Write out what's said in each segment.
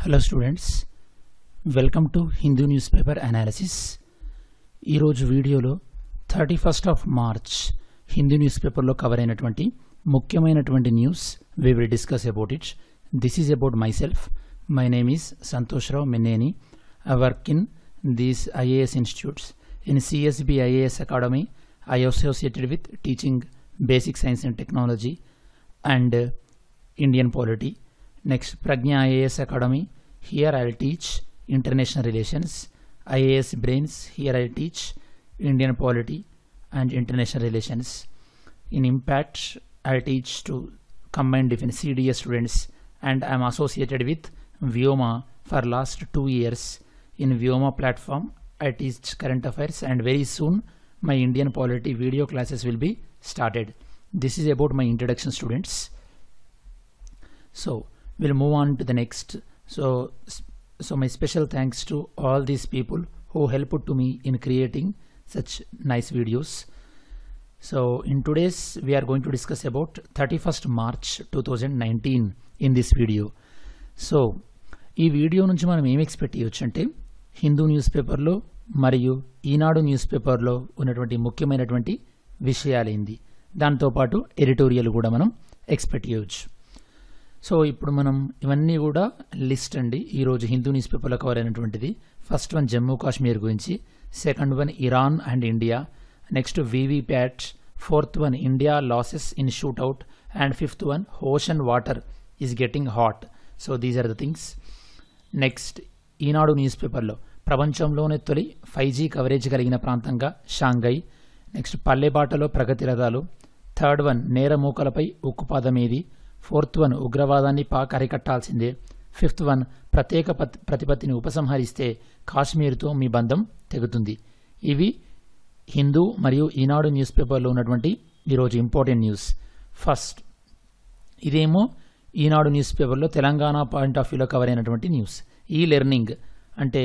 Hello students welcome to Hindu news paper analysis ఈరోజు వీడియోలో thirty first of March Hindu news పేపర్లో cover అయినటువంటి ముఖ్యమైనటువంటి news we will discuss about it this is about myself my name is Santosh Rao Menneni I work in these IAS institutes in CSB IAS academy I associated with teaching basic science and technology and uh, Indian polity. Next, Pragnya IAS Academy. Here I'll teach international relations. IAS Brains. Here I'll teach Indian polity and international relations. In Impact, I'll teach to combined defense CDS students, and I'm associated with Vioma for last two years. In Vioma platform, I teach current affairs, and very soon my Indian polity video classes will be started this is about my introduction students so we'll move on to the next so so my special thanks to all these people who helped to me in creating such nice videos so in today's we are going to discuss about 31st march 2019 in this video so ఈ video నుంచి మనం ఏం expect చేయొచ్చు అంటే Hindu news పేపర్లో మరియు ఈనాడు news పేపర్లో ఉన్నటువంటి ముఖ్యమైనటువంటి విషయాలేంది దాంతోపాటు ఎడిటోరియల్ కూడా మనం ఎక్స్పెక్ట్ చేయవచ్చు సో ఇప్పుడు మనం ఇవన్నీ కూడా లిస్ట్ అండి ఈరోజు హిందూ న్యూస్ పేపర్లో కవర్ అయినటువంటిది ఫస్ట్ వన్ జమ్మూ కాశ్మీర్ గురించి second one Iran and India next VVPAT fourth one India loses in shootout and fifth one ocean water is getting hot so these are the things next Eenadu news పేపర్లో ప్రపంచంలోనే తొలి five G coverage కలిగిన ప్రాంతంగా Shanghai next పల్లెబాటలో ప్రగతి రథాలు third one నేరమూకలపై ఉక్కుపాదమేది ఫోర్త్ వన్ ఉగ్రవాదాన్ని పాక్ అరికట్టాల్సిందే ఫిఫ్త్ వన్ ప్రత్యేక పత్ ప్రతిపత్తిని ఉపసంహరిస్తే కాశ్మీర్తో మీ బంధం తెగుతుంది ఇవి హిందూ మరియు ఈనాడు న్యూస్ పేపర్లో ఉన్నటువంటి ఈరోజు ఇంపార్టెంట్ న్యూస్ ఫస్ట్ ఇదేమో ఈనాడు న్యూస్ పేపర్లో తెలంగాణ పాయింట్ ఆఫ్ వ్యూలో కవర్ అయినటువంటి న్యూస్ ఈ లెర్నింగ్ అంటే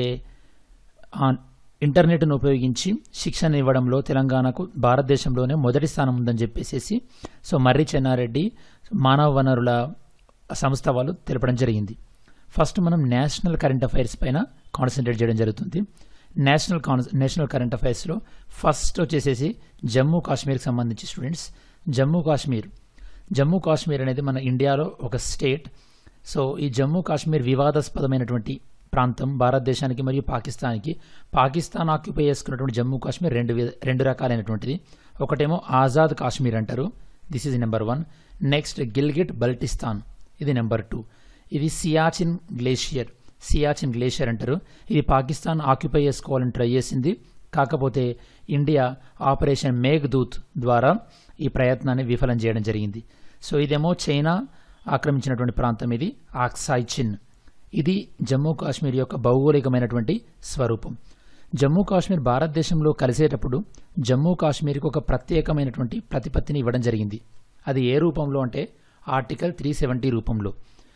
ఇంటర్నెట్ను ఉపయోగించి శిక్షణ ఇవ్వడంలో తెలంగాణకు భారతదేశంలోనే మొదటి స్థానం ఉందని చెప్పేసి సో మర్రి చెన్నారెడ్డి మానవ వనరుల సంస్థ వాళ్ళు తెలపడం జరిగింది ఫస్ట్ మనం నేషనల్ కరెంట్ అఫైర్స్ పైన కాన్సన్ట్రేట్ చేయడం జరుగుతుంది నేషనల్ కాన్ నేషనల్ కరెంట్ అఫైర్స్లో ఫస్ట్ వచ్చేసేసి జమ్మూ కాశ్మీర్కి సంబంధించి స్టూడెంట్స్ జమ్మూ కాశ్మీర్ జమ్మూ కాశ్మీర్ అనేది మన ఇండియాలో ఒక స్టేట్ సో ఈ జమ్మూ కాశ్మీర్ వివాదాస్పదమైనటువంటి ప్రాంతం భారతదేశానికి మరియు పాకిస్తాన్కి పాకిస్తాన్ ఆక్యుపై చేసుకున్నటువంటి జమ్మూ కాశ్మీర్ రెండు రెండు రకాలైనటువంటిది ఒకటేమో ఆజాద్ కాశ్మీర్ అంటారు this is number one next Gilgit Baltistan ఇది నెంబర్ టూ ఇది సియాచిన్ గ్లేషియర్ సియాచిన్ గ్లేషియర్ అంటారు ఇది పాకిస్తాన్ ఆక్యుపై చేసుకోవాలని ట్రై చేసింది కాకపోతే ఇండియా ఆపరేషన్ మేఘ్దూత్ ద్వారా ఈ ప్రయత్నాన్ని విఫలం చేయడం జరిగింది సో ఇదేమో చైనా ఆక్రమించినటువంటి ప్రాంతం ఇది ఆక్సాయిచిన్ ఇది జమ్మూ కాశ్మీర్ యొక్క భౌగోళికమైనటువంటి స్వరూపం జమ్మూ కాశ్మీర్ భారతదేశంలో కలిసేటప్పుడు జమ్మూ కాశ్మీర్కి ఒక ప్రత్యేకమైనటువంటి ప్రతిపత్తిని ఇవ్వడం జరిగింది అది ఏ రూపంలో అంటే ఆర్టికల్ త్రీ సెవెంటీ రూపంలో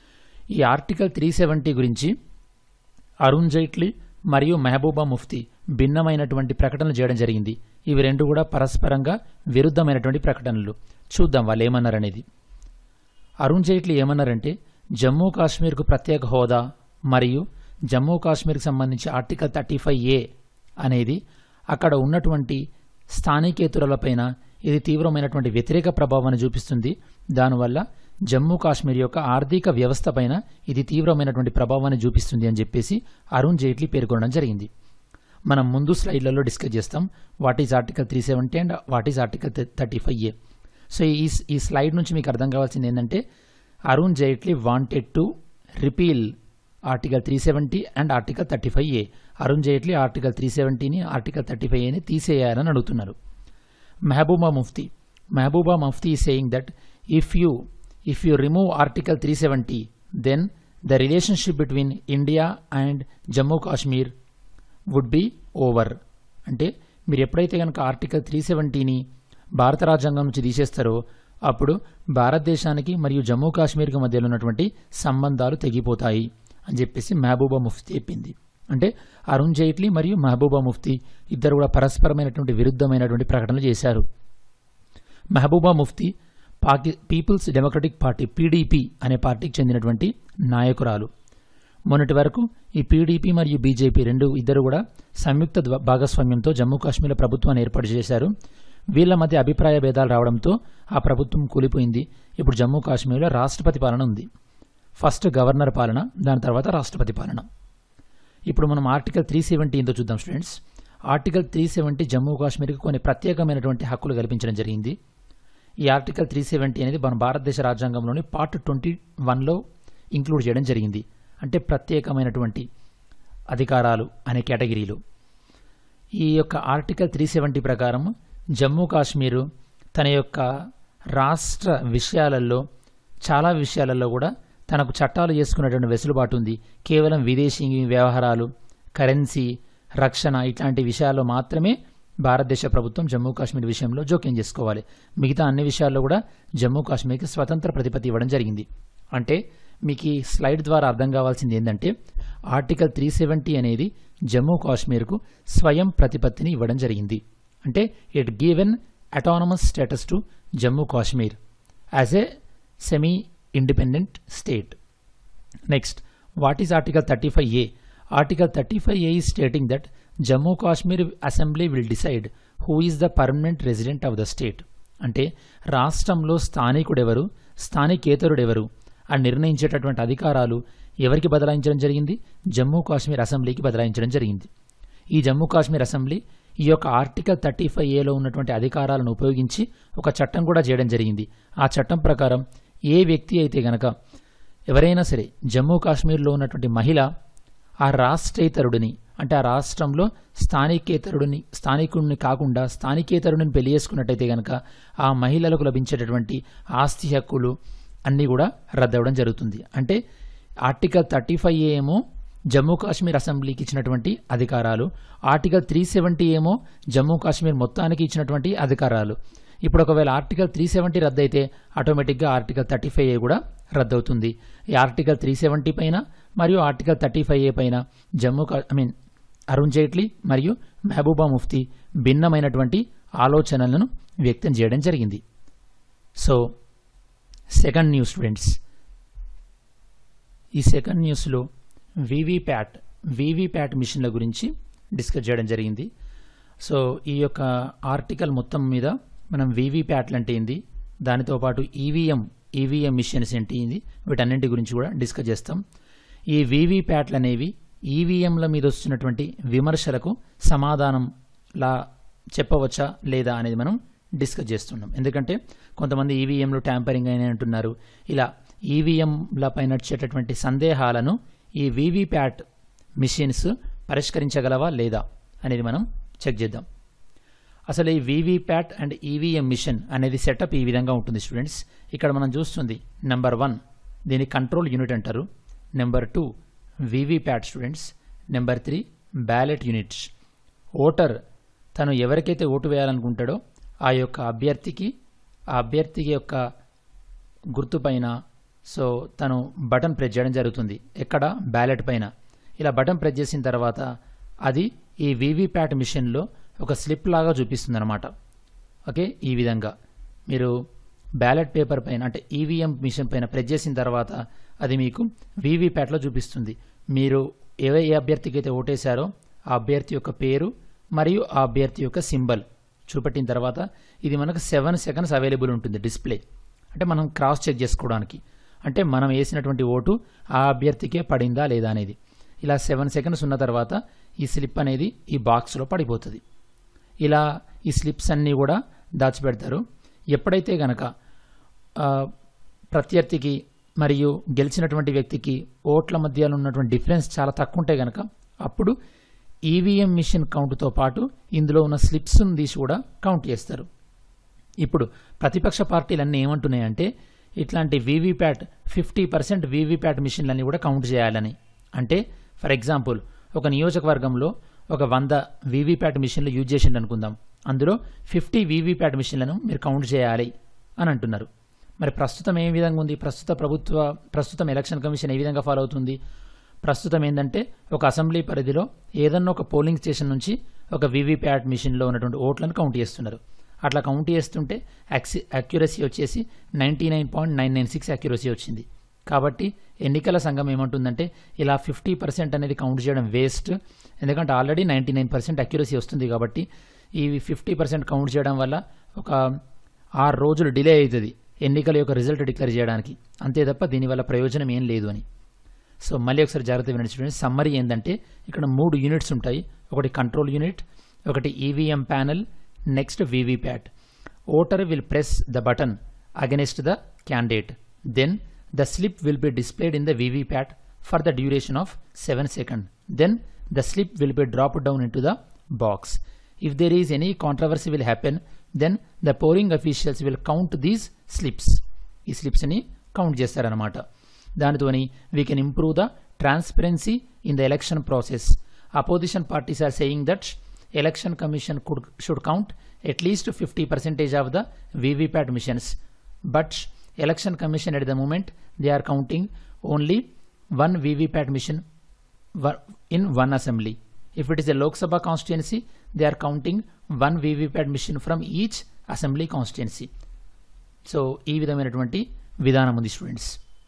ఈ ఆర్టికల్ త్రీ సెవెంటీ గురించి అరుణ్ జైట్లీ మరియు మెహబూబా ముఫ్తీ భిన్నమైనటువంటి ప్రకటనలు చేయడం జరిగింది ఇవి రెండు కూడా పరస్పరంగా విరుద్ధమైనటువంటి ప్రకటనలు చూద్దాం వాళ్ళు ఏమన్నారనేది అరుణ్ జైట్లీ ఏమన్నారంటే జమ్మూ కాశ్మీర్కు ప్రత్యేక హోదా మరియు జమ్మూ కాశ్మీర్కి సంబంధించి ఆర్టికల్ థర్టీ ఫైవ్ ఏ అనేది అక్కడ ఉన్నటువంటి స్థానికేతరులపైన ఇది తీవ్రమైనటువంటి వ్యతిరేక ప్రభావాన్ని చూపిస్తుంది దానివల్ల జమ్మూ కాశ్మీర్ యొక్క ఆర్థిక వ్యవస్థ పైన ఇది తీవ్రమైనటువంటి ప్రభావాన్ని చూపిస్తుంది అని చెప్పేసి అరుణ్ జైట్లీ పేర్కొనడం జరిగింది మనం ముందు స్లైడ్లలో డిస్కస్ చేస్తాం what is article three seventy and what is article thirty five A so ఈ ఈ స్లైడ్ నుంచి మీకు అర్థం కావాల్సింది ఏంటంటే Arun Jaitley wanted to repeal article three seventy and article thirty five A Arun Jaitley article three సెవెంటీని ఆర్టికల్ థర్టీ ఫైవ్ ఏని తీసేయాలని అడుగుతున్నారు Mehbooba Mufti Mehbooba Mufti is saying that if you if you remove article three seventy then the relationship between India and Jammu Kashmir would be over అంటే మీరు ఎప్పుడైతే కనుక article three సెవెంటీని భారత రాజ్యాంగం నుంచి తీసేస్తారో అప్పుడు భారతదేశానికి మరియు జమ్మూ కాశ్మీర్కి మధ్యలో ఉన్నటువంటి సంబంధాలు తెగిపోతాయి అని చెప్పేసి మహబూబా ముఫ్తీ చెప్పింది అంటే అరుణ్ జైట్లీ మరియు మహబూబా ముఫ్తీ ఇద్దరు కూడా పరస్పరమైనటువంటి విరుద్ధమైనటువంటి ప్రకటనలు చేశారు మహబూబా ముఫ్తీ పాకి పీపుల్స్ డెమోక్రటిక్ పార్టీ పీడీపీ అనే పార్టీకి చెందినటువంటి నాయకురాలు మొన్నటి వరకు ఈ పీడీపీ మరియు బీజేపీ రెండు ఇద్దరు కూడా సంయుక్త ద్వా- భాగస్వామ్యంతో జమ్మూ కాశ్మీర్లో ప్రభుత్వాన్ని ఏర్పాటు చేశారు వీళ్ళ మధ్య అభిప్రాయ భేదాలు రావడంతో ఆ ప్రభుత్వం కూలిపోయింది ఇప్పుడు జమ్మూ కాశ్మీర్లో రాష్ట్రపతి పాలన ఉంది ఫస్ట్ గవర్నర్ పాలన దాని తర్వాత రాష్ట్రపతి పాలన ఇప్పుడు మనం ఆర్టికల్ త్రీ సెవెంటీ ఏందో చూద్దాం students article three seventy Jammu కాశ్మీర్కి కొన్ని ప్రత్యేకమైనటువంటి హక్కులు కల్పించడం జరిగింది ఈ ఆర్టికల్ త్రీ సెవెంటీ అనేది మన భారతదేశ రాజ్యాంగంలోని పార్ట్ ట్వంటీ వన్లో ఇంక్లూడ్ చేయడం జరిగింది అంటే ప్రత్యేకమైనటువంటి అధికారాలు అనే కేటగిరీలో ఈ యొక్క ఆర్టికల్ త్రీ సెవెంటీ ప్రకారం జమ్మూ కాశ్మీరు తన యొక్క రాష్ట్ర విషయాలలో చాలా విషయాలలో కూడా తనకు చట్టాలు చేసుకునేటువంటి వెసులుబాటు ఉంది కేవలం విదేశీ వ్యవహారాలు కరెన్సీ రక్షణ ఇట్లాంటి విషయాల్లో మాత్రమే భారతదేశ ప్రభుత్వం జమ్మూ కాశ్మీర్ విషయంలో జోక్యం చేసుకోవాలి మిగతా అన్ని విషయాల్లో కూడా జమ్మూ కాశ్మీర్కి స్వతంత్ర ప్రతిపత్తి ఇవ్వడం జరిగింది అంటే మీకు ఈ స్లైడ్ ద్వారా అర్థం కావాల్సింది ఏంటంటే ఆర్టికల్ త్రీ సెవెంటీ అనేది జమ్మూ కాశ్మీర్కు స్వయం ప్రతిపత్తిని ఇవ్వడం జరిగింది అంటే it given autonomous status to Jammu Kashmir as a semi independent state next what is article thirty five A article thirty five A is stating that Jammu Kashmir assembly will decide who is the permanent resident of the state అంటే రాష్ట్రంలో స్థానికుడెవరు స్థానికేతరుడెవరు అని నిర్ణయించేటటువంటి అధికారాలు ఎవరికి బదలాయించడం జరిగింది జమ్మూ కాశ్మీర్ అసెంబ్లీకి బదలాయించడం జరిగింది ఈ Jammu Kashmir assembly ఈ యొక్క ఆర్టికల్ థర్టీ ఫైవ్ ఏలో ఉన్నటువంటి అధికారాలను ఉపయోగించి ఒక చట్టం కూడా చేయడం జరిగింది ఆ చట్టం ప్రకారం ఏ వ్యక్తి అయితే గనక ఎవరైనా సరే జమ్మూ కాశ్మీర్లో ఉన్నటువంటి మహిళ ఆ రాష్ట్రేతరుడిని అంటే ఆ రాష్ట్రంలో స్థానికేతరుడిని స్థానికుడిని కాకుండా స్థానికేతరుడిని పెళ్లి చేసుకున్నట్టయితే గనక ఆ మహిళలకు లభించేటటువంటి ఆస్తి హక్కులు అన్నీ కూడా రద్దవడం జరుగుతుంది అంటే ఆర్టికల్ థర్టీ ఫైవ్ ఏమో జమ్మూ కాశ్మీర్ అసెంబ్లీకి ఇచ్చినటువంటి అధికారాలు ఆర్టికల్ త్రీ సెవెంటీ ఏమో జమ్మూ కాశ్మీర్ మొత్తానికి ఇచ్చినటువంటి అధికారాలు ఇప్పుడు ఒకవేళ ఆర్టికల్ త్రీ సెవెంటీ రద్దయితే ఆటోమేటిక్గా ఆర్టికల్ థర్టీ ఫైవ్ ఏ కూడా రద్దవుతుంది ఈ ఆర్టికల్ త్రీ సెవెంటీ పైన మరియు ఆర్టికల్ థర్టీ ఫైవ్ ఏ పైన జమ్మూ కా ఐ మీన్ అరుణ్ జైట్లీ మరియు మెహబూబా ముఫ్తీ భిన్నమైనటువంటి ఆలోచనలను వ్యక్తం చేయడం జరిగింది సో సెకండ్ న్యూస్ స్టూడెంట్స్ ఈ సెకండ్ న్యూస్లో వీవీప్యాట్ వీవీప్యాట్ మిషన్ల గురించి డిస్కస్ చేయడం జరిగింది సో ఈ యొక్క ఆర్టికల్ మొత్తం మీద మనం వీవీప్యాట్లు అంటే ఏంది దానితో పాటు ఈవీఎం ఈవీఎం మిషన్స్ ఏంటి ఇది వీటన్నింటి గురించి కూడా డిస్కస్ చేస్తాం ఈ వీవీప్యాట్లు అనేవి ఈవీఎంల మీద వస్తున్నటువంటి విమర్శలకు సమాధానంలా చెప్పవచ్చా లేదా అనేది మనం డిస్కస్ చేస్తున్నాం ఎందుకంటే కొంతమంది ఈవీఎంలు ట్యాంపరింగ్ అయినాయి అంటున్నారు ఇలా ఈవీఎంల పైన వచ్చేటటువంటి సందేహాలను ఈ వీవీప్యాట్ మిషన్స్ పరిష్కరించగలవా లేదా అనేది మనం చెక్ చేద్దాం అసలు ఈ వీవీప్యాట్ అండ్ ఈవీఎం మిషన్ అనేది సెటప్ ఈ విధంగా ఉంటుంది స్టూడెంట్స్ ఇక్కడ మనం చూస్తుంది నెంబర్ వన్ దీని కంట్రోల్ యూనిట్ అంటారు number two VVPAT students number three ballot units voter తను ఎవరికైతే ఓటు వేయాలనుకుంటాడో ఆ యొక్క అభ్యర్థికి ఆ అభ్యర్థి యొక్క గుర్తుపైన సో తను బటన్ ప్రెస్ చేయడం జరుగుతుంది ఎక్కడ బ్యాలెట్ పైన ఇలా బటన్ ప్రెస్ చేసిన తర్వాత అది ఈ వీవీప్యాట్ మిషన్లో ఒక స్లిప్ లాగా చూపిస్తుంది అనమాట ఓకే ఈ విధంగా మీరు బ్యాలెట్ పేపర్ పైన అంటే ఈవీఎం మిషన్ పైన ప్రెస్ చేసిన తర్వాత అది మీకు వీవీప్యాట్లో చూపిస్తుంది మీరు ఏ ఏ అభ్యర్థికి అయితే ఓటేశారో ఆ అభ్యర్థి యొక్క పేరు మరియు ఆ అభ్యర్థి యొక్క సింబల్ చూపెట్టిన తర్వాత ఇది మనకు సెవెన్ సెకండ్స్ అవైలబుల్ ఉంటుంది డిస్ప్లే అంటే మనం క్రాస్ చెక్ చేసుకోవడానికి అంటే మనం వేసినటువంటి ఓటు ఆ అభ్యర్థికే పడిందా లేదా అనేది ఇలా సెవెన్ సెకండ్స్ ఉన్న తర్వాత ఈ స్లిప్ అనేది ఈ బాక్స్లో పడిపోతుంది ఇలా ఈ స్లిప్స్ అన్నీ కూడా దాచిపెడతారు ఎప్పుడైతే గనక ఆ, ప్రత్యర్థికి మరియు గెలిచినటువంటి వ్యక్తికి ఓట్ల మధ్యలో ఉన్నటువంటి డిఫరెన్స్ చాలా తక్కువ ఉంటే గనక అప్పుడు ఈవీఎం మిషన్ కౌంట్తో పాటు ఇందులో ఉన్న స్లిప్స్ను తీసి కూడా కౌంట్ చేస్తారు ఇప్పుడు ప్రతిపక్ష పార్టీలన్నీ ఏమంటున్నాయంటే ఇట్లాంటి వీవీప్యాట్ ఫిఫ్టీ పర్సెంట్ వీవీప్యాట్ మిషన్లన్నీ కూడా కౌంట్ చేయాలని అంటే ఫర్ ఎగ్జాంపుల్ ఒక నియోజకవర్గంలో ఒక వంద వీవీప్యాట్ మిషన్లు యూజ్ చేసిండు అనుకుందాం అందులో ఫిఫ్టీ వీవీప్యాట్ మిషన్లను మీరు కౌంట్ చేయాలి అని అంటున్నారు మరి ప్రస్తుతం ఏ విధంగా ఉంది ప్రస్తుత ప్రభుత్వ ప్రస్తుతం ఎలక్షన్ కమిషన్ ఏ విధంగా ఫాలో అవుతుంది ప్రస్తుతం ఏంటంటే ఒక అసెంబ్లీ పరిధిలో ఏదన్నా ఒక పోలింగ్ స్టేషన్ నుంచి ఒక వీవీప్యాట్ మిషన్లో ఉన్నటువంటి ఓట్లను కౌంట్ చేస్తున్నారు అట్లా కౌంట్ చేస్తుంటే యాక్సి అక్యురసీ వచ్చేసి ninety nine point nine nine six accuracy వచ్చింది కాబట్టి ఎన్నికల సంఘం ఏమంటుందంటే ఇలా ఫిఫ్టీ పర్సెంట్ అనేది కౌంట్ చేయడం వేస్ట్ ఎందుకంటే already ninety nine percent accuracy వస్తుంది కాబట్టి ఈ ఫిఫ్టీ పర్సెంట్ కౌంట్ చేయడం వల్ల ఒక ఆరు రోజులు డిలే అవుతుంది ఎన్నికల యొక్క రిజల్ట్ డిక్లేర్ చేయడానికి అంతే తప్ప దీనివల్ల ప్రయోజనం ఏం లేదు అని సో మళ్ళీ ఒకసారి జాగ్రత్త వినండి చూడండి సమ్మరీ ఏంటంటే ఇక్కడ మూడు యూనిట్స్ ఉంటాయి ఒకటి కంట్రోల్ యూనిట్ ఒకటి EVM panel next VVPAT voter will press the button against the candidate then the slip will be displayed in the VVPAT for the duration of seven second then the slip will be drop down into the box if there is any controversy will happen then the polling officials will count these slips ఈ స్లిప్స్ని count చేస్తారనమాట దానితోని we can improve the transparency in the election process opposition parties are saying that election commission could should count at least fifty percentage of the VVPAT machines but election commission at the moment they are counting only one VVPAT machine in one assembly. If it is a Lok Sabha constituency, they are counting one VVPAT machine from each assembly constituency. So ఈ విధమైనటువంటి విధానం ఉంది students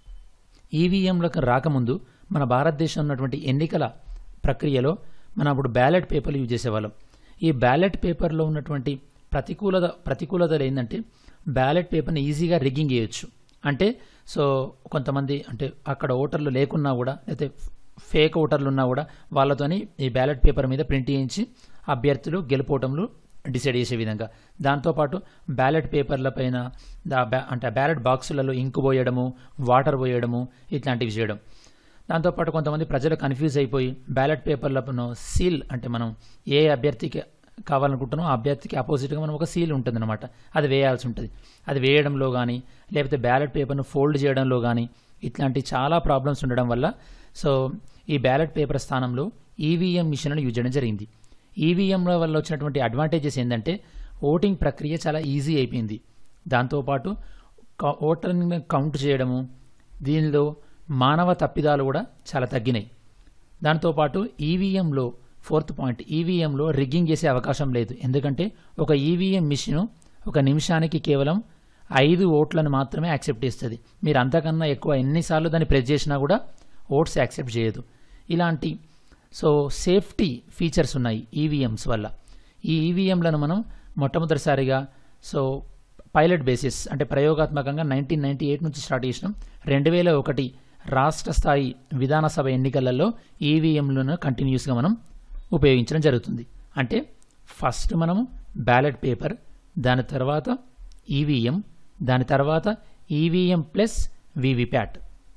ఈవీఎంలకు రాకముందు మన భారతదేశం ఉన్నటువంటి ఎన్నికల ప్రక్రియలో మనం అప్పుడు బ్యాలెట్ పేపర్లు యూజ్ చేసేవాళ్ళం ఈ బ్యాలెట్ పేపర్లో ఉన్నటువంటి ప్రతికూలత ప్రతికూలతలు ఏంటంటే బ్యాలెట్ పేపర్ని ఈజీగా రిగ్గింగ్ చేయొచ్చు అంటే సో కొంతమంది అంటే అక్కడ ఓటర్లు లేకున్నా కూడా లేకపోతే ఫేక్ ఓటర్లు ఉన్నా కూడా వాళ్ళతోని ఈ బ్యాలెట్ పేపర్ మీద ప్రింట్ చేయించి అభ్యర్థులు గెలుపోవటంలు డిసైడ్ చేసే విధంగా దాంతోపాటు బ్యాలెట్ పేపర్ల పైన దా- బ్యా- అంటే బ్యాలెట్ బాక్సులలో ఇంకు పోయడము వాటర్ పోయడము ఇట్లాంటివి చేయడం దాంతోపాటు కొంతమంది ప్రజలు కన్ఫ్యూజ్ అయిపోయి బ్యాలెట్ పేపర్లను సీల్ అంటే మనం ఏ అభ్యర్థికి కావాలనుకుంటున్నామో ఆ అభ్యర్థికి అపోజిట్గా మనం ఒక సీల్ ఉంటుందన్నమాట అది వేయాల్సి ఉంటుంది అది వేయడంలో కానీ లేకపోతే బ్యాలెట్ పేపర్ను ఫోల్డ్ చేయడంలో కానీ ఇట్లాంటి చాలా ప్రాబ్లమ్స్ ఉండడం వల్ల సో ఈ బ్యాలెట్ పేపర్ స్థానంలో ఈవీఎం మిషన్లను యూజ్ చేయడం జరిగింది ఈవీఎంల వల్ల వచ్చినటువంటి అడ్వాంటేజెస్ ఏంటంటే ఓటింగ్ ప్రక్రియ చాలా ఈజీ అయిపోయింది దాంతోపాటు క- ఓటర్ని కౌంట్ చేయడము దీనిలో మానవ తప్పిదాలు కూడా చాలా తగ్గినాయి దాంతోపాటు ఈవీఎంలో ఫోర్త్ పాయింట్ ఈవీఎంలో రిగ్గింగ్ చేసే అవకాశం లేదు ఎందుకంటే ఒక ఈవీఎం మిషన్ ఒక నిమిషానికి కేవలం ఐదు ఓట్లను మాత్రమే యాక్సెప్ట్ చేస్తుంది మీరు అంతకన్నా ఎక్కువ ఎన్నిసార్లు దాన్ని ప్రెస్ చేసినా కూడా ఓట్స్ యాక్సెప్ట్ చేయదు ఇలాంటి సో సేఫ్టీ ఫీచర్స్ ఉన్నాయి ఈవీఎంస్ వల్ల ఈ ఈవీఎంలను మనం మొట్టమొదటిసారిగా సో పైలట్ బేసిస్ అంటే ప్రయోగాత్మకంగా నైన్టీన్ నైన్టీ ఎయిట్ నుంచి స్టార్ట్ చేసినాం రెండు వేల ఒకటి రాష్ట్ర స్థాయి విధానసభ ఎన్నికలలో ఈవీఎంలను కంటిన్యూస్గా మనం ఉపయోగించడం జరుగుతుంది అంటే ఫస్ట్ మనము బ్యాలెట్ పేపర్ దాని తర్వాత ఈవీఎం దాని తర్వాత ఈవీఎం ప్లస్ వీవీప్యాట్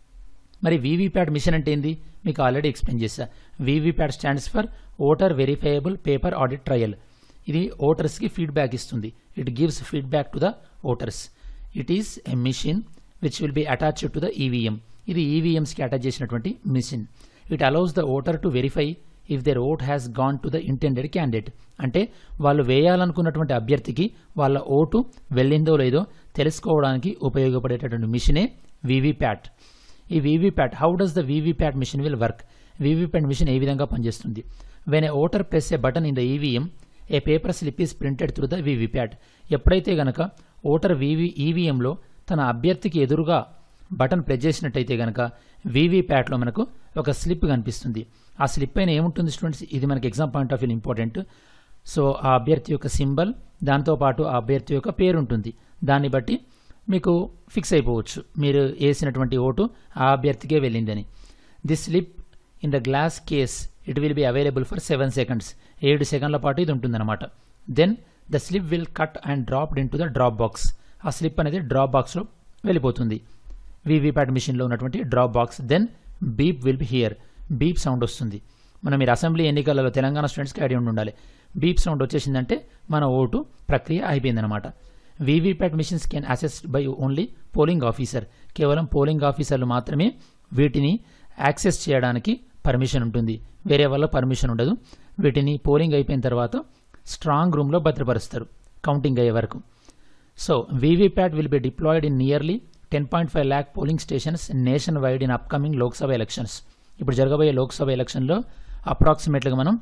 మరి వీవీప్యాట్ మిషన్ అంటే ఏంది మీకు ఆల్రెడీ ఎక్స్ప్లెయిన్ చేశా VVPAT stands for voter verifiable paper audit trial ఇది ఓటర్స్కి ఫీడ్బ్యాక్ ఇస్తుంది it gives feedback to the voters it is a machine which will be attached to the EVM ఇది ఈవీఎంస్కి అటాచ్ చేసినటువంటి machine it allows the voter to verify if their vote has gone to the intended candidate అంటే వాళ్ళు వేయాలనుకున్నటువంటి అభ్యర్థికి వాళ్ళ vote వెళ్ళిందో లేదో తెలుసుకోవడానికి ఉపయోగపడేటటువంటి మిషనే వీవీప్యాట్ ఈ VVPAT how does the VVPAT machine will work VVPAT machine ఏ విధంగా పనిచేస్తుంది when a voter press a button in the EVM a paper slip is printed through the VVPAT ఎప్పుడైతే గనక ఓటర్ వీవీ ఈవీఎంలో తన అభ్యర్థికి ఎదురుగా బటన్ ప్రెస్ చేసినట్టయితే గనక వీవీప్యాట్లో మనకు ఒక స్లిప్ కనిపిస్తుంది ఆ స్లిప్ పైన ఏముంటుంది స్టూడెంట్స్ ఇది మనకి exam point of view important so ఆ అభ్యర్థి యొక్క సింబల్ దాంతోపాటు ఆ అభ్యర్థి యొక్క పేరు ఉంటుంది దాన్ని బట్టి మీకు ఫిక్స్ అయిపోవచ్చు మీరు వేసినటువంటి ఓటు ఆ అభ్యర్థికే వెళ్ళిందని this slip in the glass case it will be available for seven seconds ఏడు సెకండ్ల పాటు ఇది ఉంటుందన్నమాట then the slip will cut and dropped into the drop box ఆ స్లిప్ అనేది డ్రాప్ బాక్స్లో వెళ్ళిపోతుంది వీవీప్యాట్ మిషన్లో ఉన్నటువంటి drop box then beep will be hear beep sound వస్తుంది మనం మీరు అసెంబ్లీ ఎన్నికలలో తెలంగాణ స్టూడెంట్స్కి ఐడియా ఉండి ఉండాలి బీప్ సౌండ్ వచ్చేసిందంటే మన ఓటు ప్రక్రియ అయిపోయిందనమాట VVPAT machines can assessed by only polling officer కేవలం పోలింగ్ ఆఫీసర్లు మాత్రమే వీటిని యాక్సెస్ చేయడానికి పర్మిషన్ ఉంటుంది వేరే వాళ్ళ పర్మిషన్ ఉండదు వీటిని పోలింగ్ అయిపోయిన తర్వాత స్ట్రాంగ్ రూమ్లో భద్రపరుస్తారు కౌంటింగ్ అయ్యే వరకు so VVPAT will be deployed in nearly ten point five lakh polling stations nationwide in upcoming Lok Sabha elections ఇప్పుడు జరగబోయే లోక్సభ ఎలక్షన్లో అప్రాక్సిమేట్గా మనం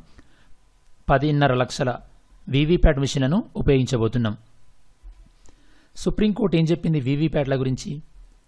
పదిన్నర లక్షల వీవీప్యాట్ మిషన్లను ఉపయోగించబోతున్నాం సుప్రీంకోర్టు ఏం చెప్పింది వీవీప్యాట్ల గురించి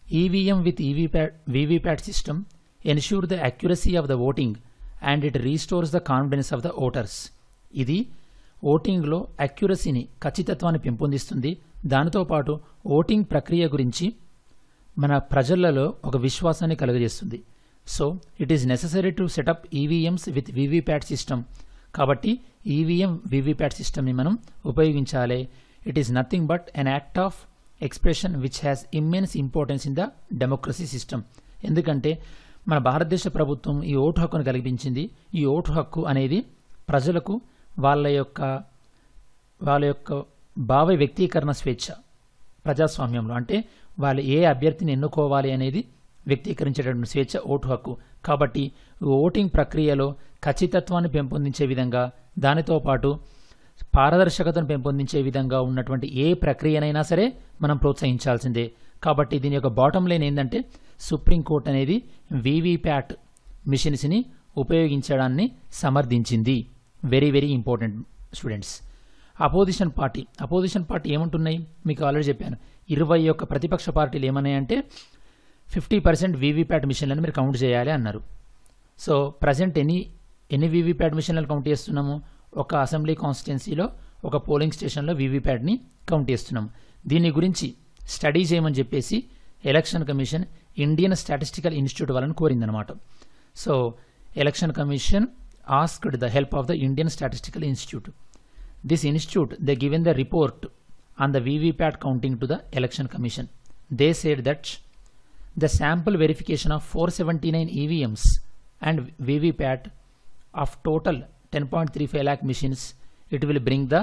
EVM with EVPAT VVPAT system ensure the accuracy of the voting and it restores the confidence of the voters ఇది ఓటింగ్లో అక్యురసీని ఖచ్చితత్వాన్ని పెంపొందిస్తుంది దానితో పాటు ఓటింగ్ ప్రక్రియ గురించి మన ప్రజలలో ఒక విశ్వాసాన్ని కలుగజేస్తుంది so it is necessary to set up EVMs with VVPAT system కాబట్టి ఈవీఎం వీవీప్యాట్ సిస్టమ్ని మనం ఉపయోగించాలి it is nothing but an act of expression which has immense importance in the democracy system ఎందుకంటే మన భారతదేశ ప్రభుత్వం ఈ ఓటు హక్కును కల్పించింది ఈ ఓటు హక్కు అనేది ప్రజలకు వాళ్ళ యొక్క వాళ్ళ యొక్క భావ వ్యక్తీకరణ స్వేచ్ఛ ప్రజాస్వామ్యంలో అంటే వాళ్ళు ఏ అభ్యర్థిని ఎన్నుకోవాలి అనేది వ్యక్తీకరించేటటువంటి స్వేచ్ఛ ఓటు హక్కు కాబట్టి ఓటింగ్ ప్రక్రియలో ఖచ్చితత్వాన్ని పెంపొందించే విధంగా దానితో పాటు పారదర్శకతను పెంపొందించే విధంగా ఉన్నటువంటి ఏ ప్రక్రియనైనా సరే మనం ప్రోత్సహించాల్సిందే కాబట్టి దీని యొక్క బాటం లైన్ ఏంటంటే సుప్రీంకోర్టు అనేది వీవీప్యాట్ మిషన్స్ని ఉపయోగించడాన్ని సమర్థించింది very very important students opposition party opposition party ఏమంటున్నాయి మీకు ఆల్రెడీ చెప్పాను ఇరవై ఒక్క ప్రతిపక్ష పార్టీలు ఏమన్నాయంటే ఫిఫ్టీ పర్సెంట్ వీవీప్యాట్ మిషన్లను మీరు కౌంట్ చేయాలి అన్నారు సో ప్రజెంట్ ఎన్ని ఎన్ని వీవీప్యాట్ మిషన్లను కౌంట్ చేస్తున్నాము ఒక అసెంబ్లీ కాన్స్టిట్యున్సీలో ఒక పోలింగ్ స్టేషన్లో వీవీప్యాట్ని కౌంట్ చేస్తున్నాం దీని గురించి స్టడీ చేయమని చెప్పేసి election commission Indian statistical institute వాళ్ళని కోరిందనమాట so election commission asked the help of the Indian statistical institute this institute they given the report on the VVPAT counting to the election commission they said that the sample verification of 479 EVMs and VVPAT of total 10.35 lakh machines, it will bring the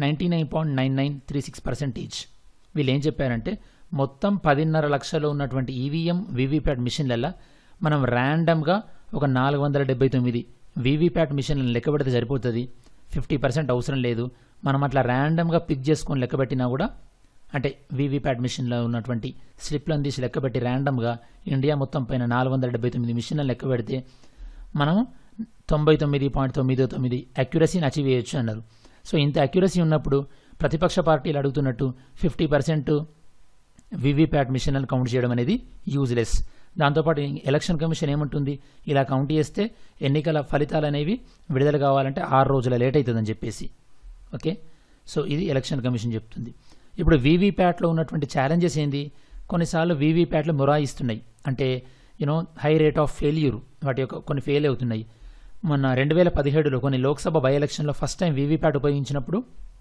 99.9936 percentage. వీళ్ళు ఏం చెప్పారంటే మొత్తం పదిన్నర లక్షలు ఉన్నటువంటి EVM VVPAT మిషన్లలో మనం ర్యాండమ్గా ఒక నాలుగు వందల డెబ్బై తొమ్మిది వీవీప్యాట్ మిషన్లను లెక్కబెడితే సరిపోతుంది ఫిఫ్టీ పర్సెంట్ అవసరం లేదు మనం అట్లా ర్యాండమ్గా పిక్ చేసుకొని లెక్కబెట్టినా కూడా అంటే వీవీప్యాట్ మిషన్లో ఉన్నటువంటి స్లిప్లను తీసి లెక్కబెట్టి ర్యాండమ్గా ఇండియా మొత్తం పైన నాలుగు వందల డెబ్బై తొమ్మిది మిషన్లను లెక్క పెడితే మనం తొంభై తొమ్మిది పాయింట్ తొమ్మిది తొమ్మిది అక్యురసీని అచీవ్ చేయొచ్చు అన్నారు సో ఇంత అక్యురసీ ఉన్నప్పుడు ప్రతిపక్ష పార్టీలు అడుగుతున్నట్టు ఫిఫ్టీ పర్సెంట్ వీవీప్యాట్ మిషన్లను కౌంట్ చేయడం అనేది యూజ్లెస్ దాంతోపాటు ఎలక్షన్ కమిషన్ ఏముంటుంది ఇలా కౌంట్ చేస్తే ఎన్నికల ఫలితాలు అనేవి విడుదల కావాలంటే ఆరు రోజుల లేట్ అవుతుందని చెప్పేసి ఓకే సో ఇది ఎలక్షన్ కమిషన్ చెప్తుంది ఇప్పుడు వీవీప్యాట్లో ఉన్నటువంటి ఛాలెంజెస్ ఏంది కొన్నిసార్లు వీవీప్యాట్లు మొరాయిస్తున్నాయి అంటే you know high rate of failure వాటి యొక్క కొన్ని ఫెయిల్ అవుతున్నాయి మొన్న రెండు వేల పదిహేడులో కొన్ని లోక్సభ బై ఎలక్షన్లో ఫస్ట్ టైం వీవీప్యాట్ ఉపయోగించినప్పుడు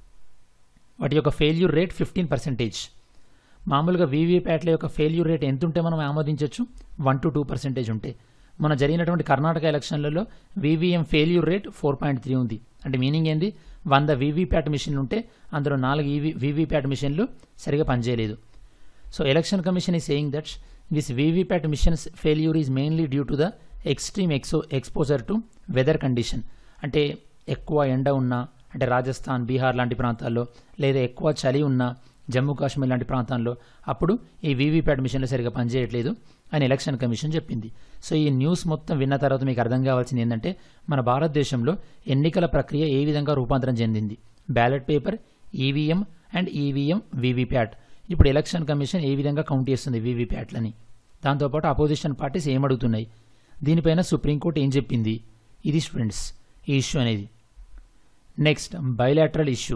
వాటి యొక్క ఫెయిల్యూర్ రేట్ ఫిఫ్టీన్ పర్సెంటేజ్ మామూలుగా వీవీప్యాట్ల యొక్క ఫెయిల్యూర్ రేట్ ఎంత ఉంటే మనం ఆమోదించవచ్చు వన్ టు టూ పర్సెంటేజ్ ఉంటే మన జరిగినటువంటి కర్ణాటక ఎలక్షన్లలో VVM failure rate four point three ఉంది అంటే మీనింగ్ ఏంది వంద వీవీప్యాట్ మిషన్లు ఉంటే అందులో నాలుగు ఈవీ వీవీప్యాట్ మిషన్లు సరిగా పనిచేయలేదు సో ఎలక్షన్ కమిషన్ ఈ saying that this VVPAT machines failure is mainly due to the extreme exo exposure to weather condition అంటే ఎక్కువ ఎండ ఉన్న అంటే రాజస్థాన్ బీహార్ లాంటి ప్రాంతాల్లో లేదా ఎక్కువ చలి ఉన్న జమ్మూ కాశ్మీర్ లాంటి ప్రాంతాల్లో అప్పుడు ఈ వీవీప్యాట్ మిషన్లు సరిగా పనిచేయట్లేదు అని ఎలక్షన్ కమిషన్ చెప్పింది సో ఈ న్యూస్ మొత్తం విన్న తర్వాత మీకు అర్థం కావాల్సింది ఏంటంటే మన భారతదేశంలో ఎన్నికల ప్రక్రియ ఏ విధంగా రూపాంతరం చెందింది ballot paper EVM and EVM VVPAT ఇప్పుడు ఎలక్షన్ కమిషన్ ఏ విధంగా కౌంట్ చేస్తుంది వీవీప్యాట్లని దాంతోపాటు అపోజిషన్ పార్టీస్ ఏమడుగుతున్నాయి దీనిపైన సుప్రీంకోర్టు ఏం చెప్పింది ఇది స్టూడెంట్స్ ఈ ఇష్యూ అనేది next bilateral issue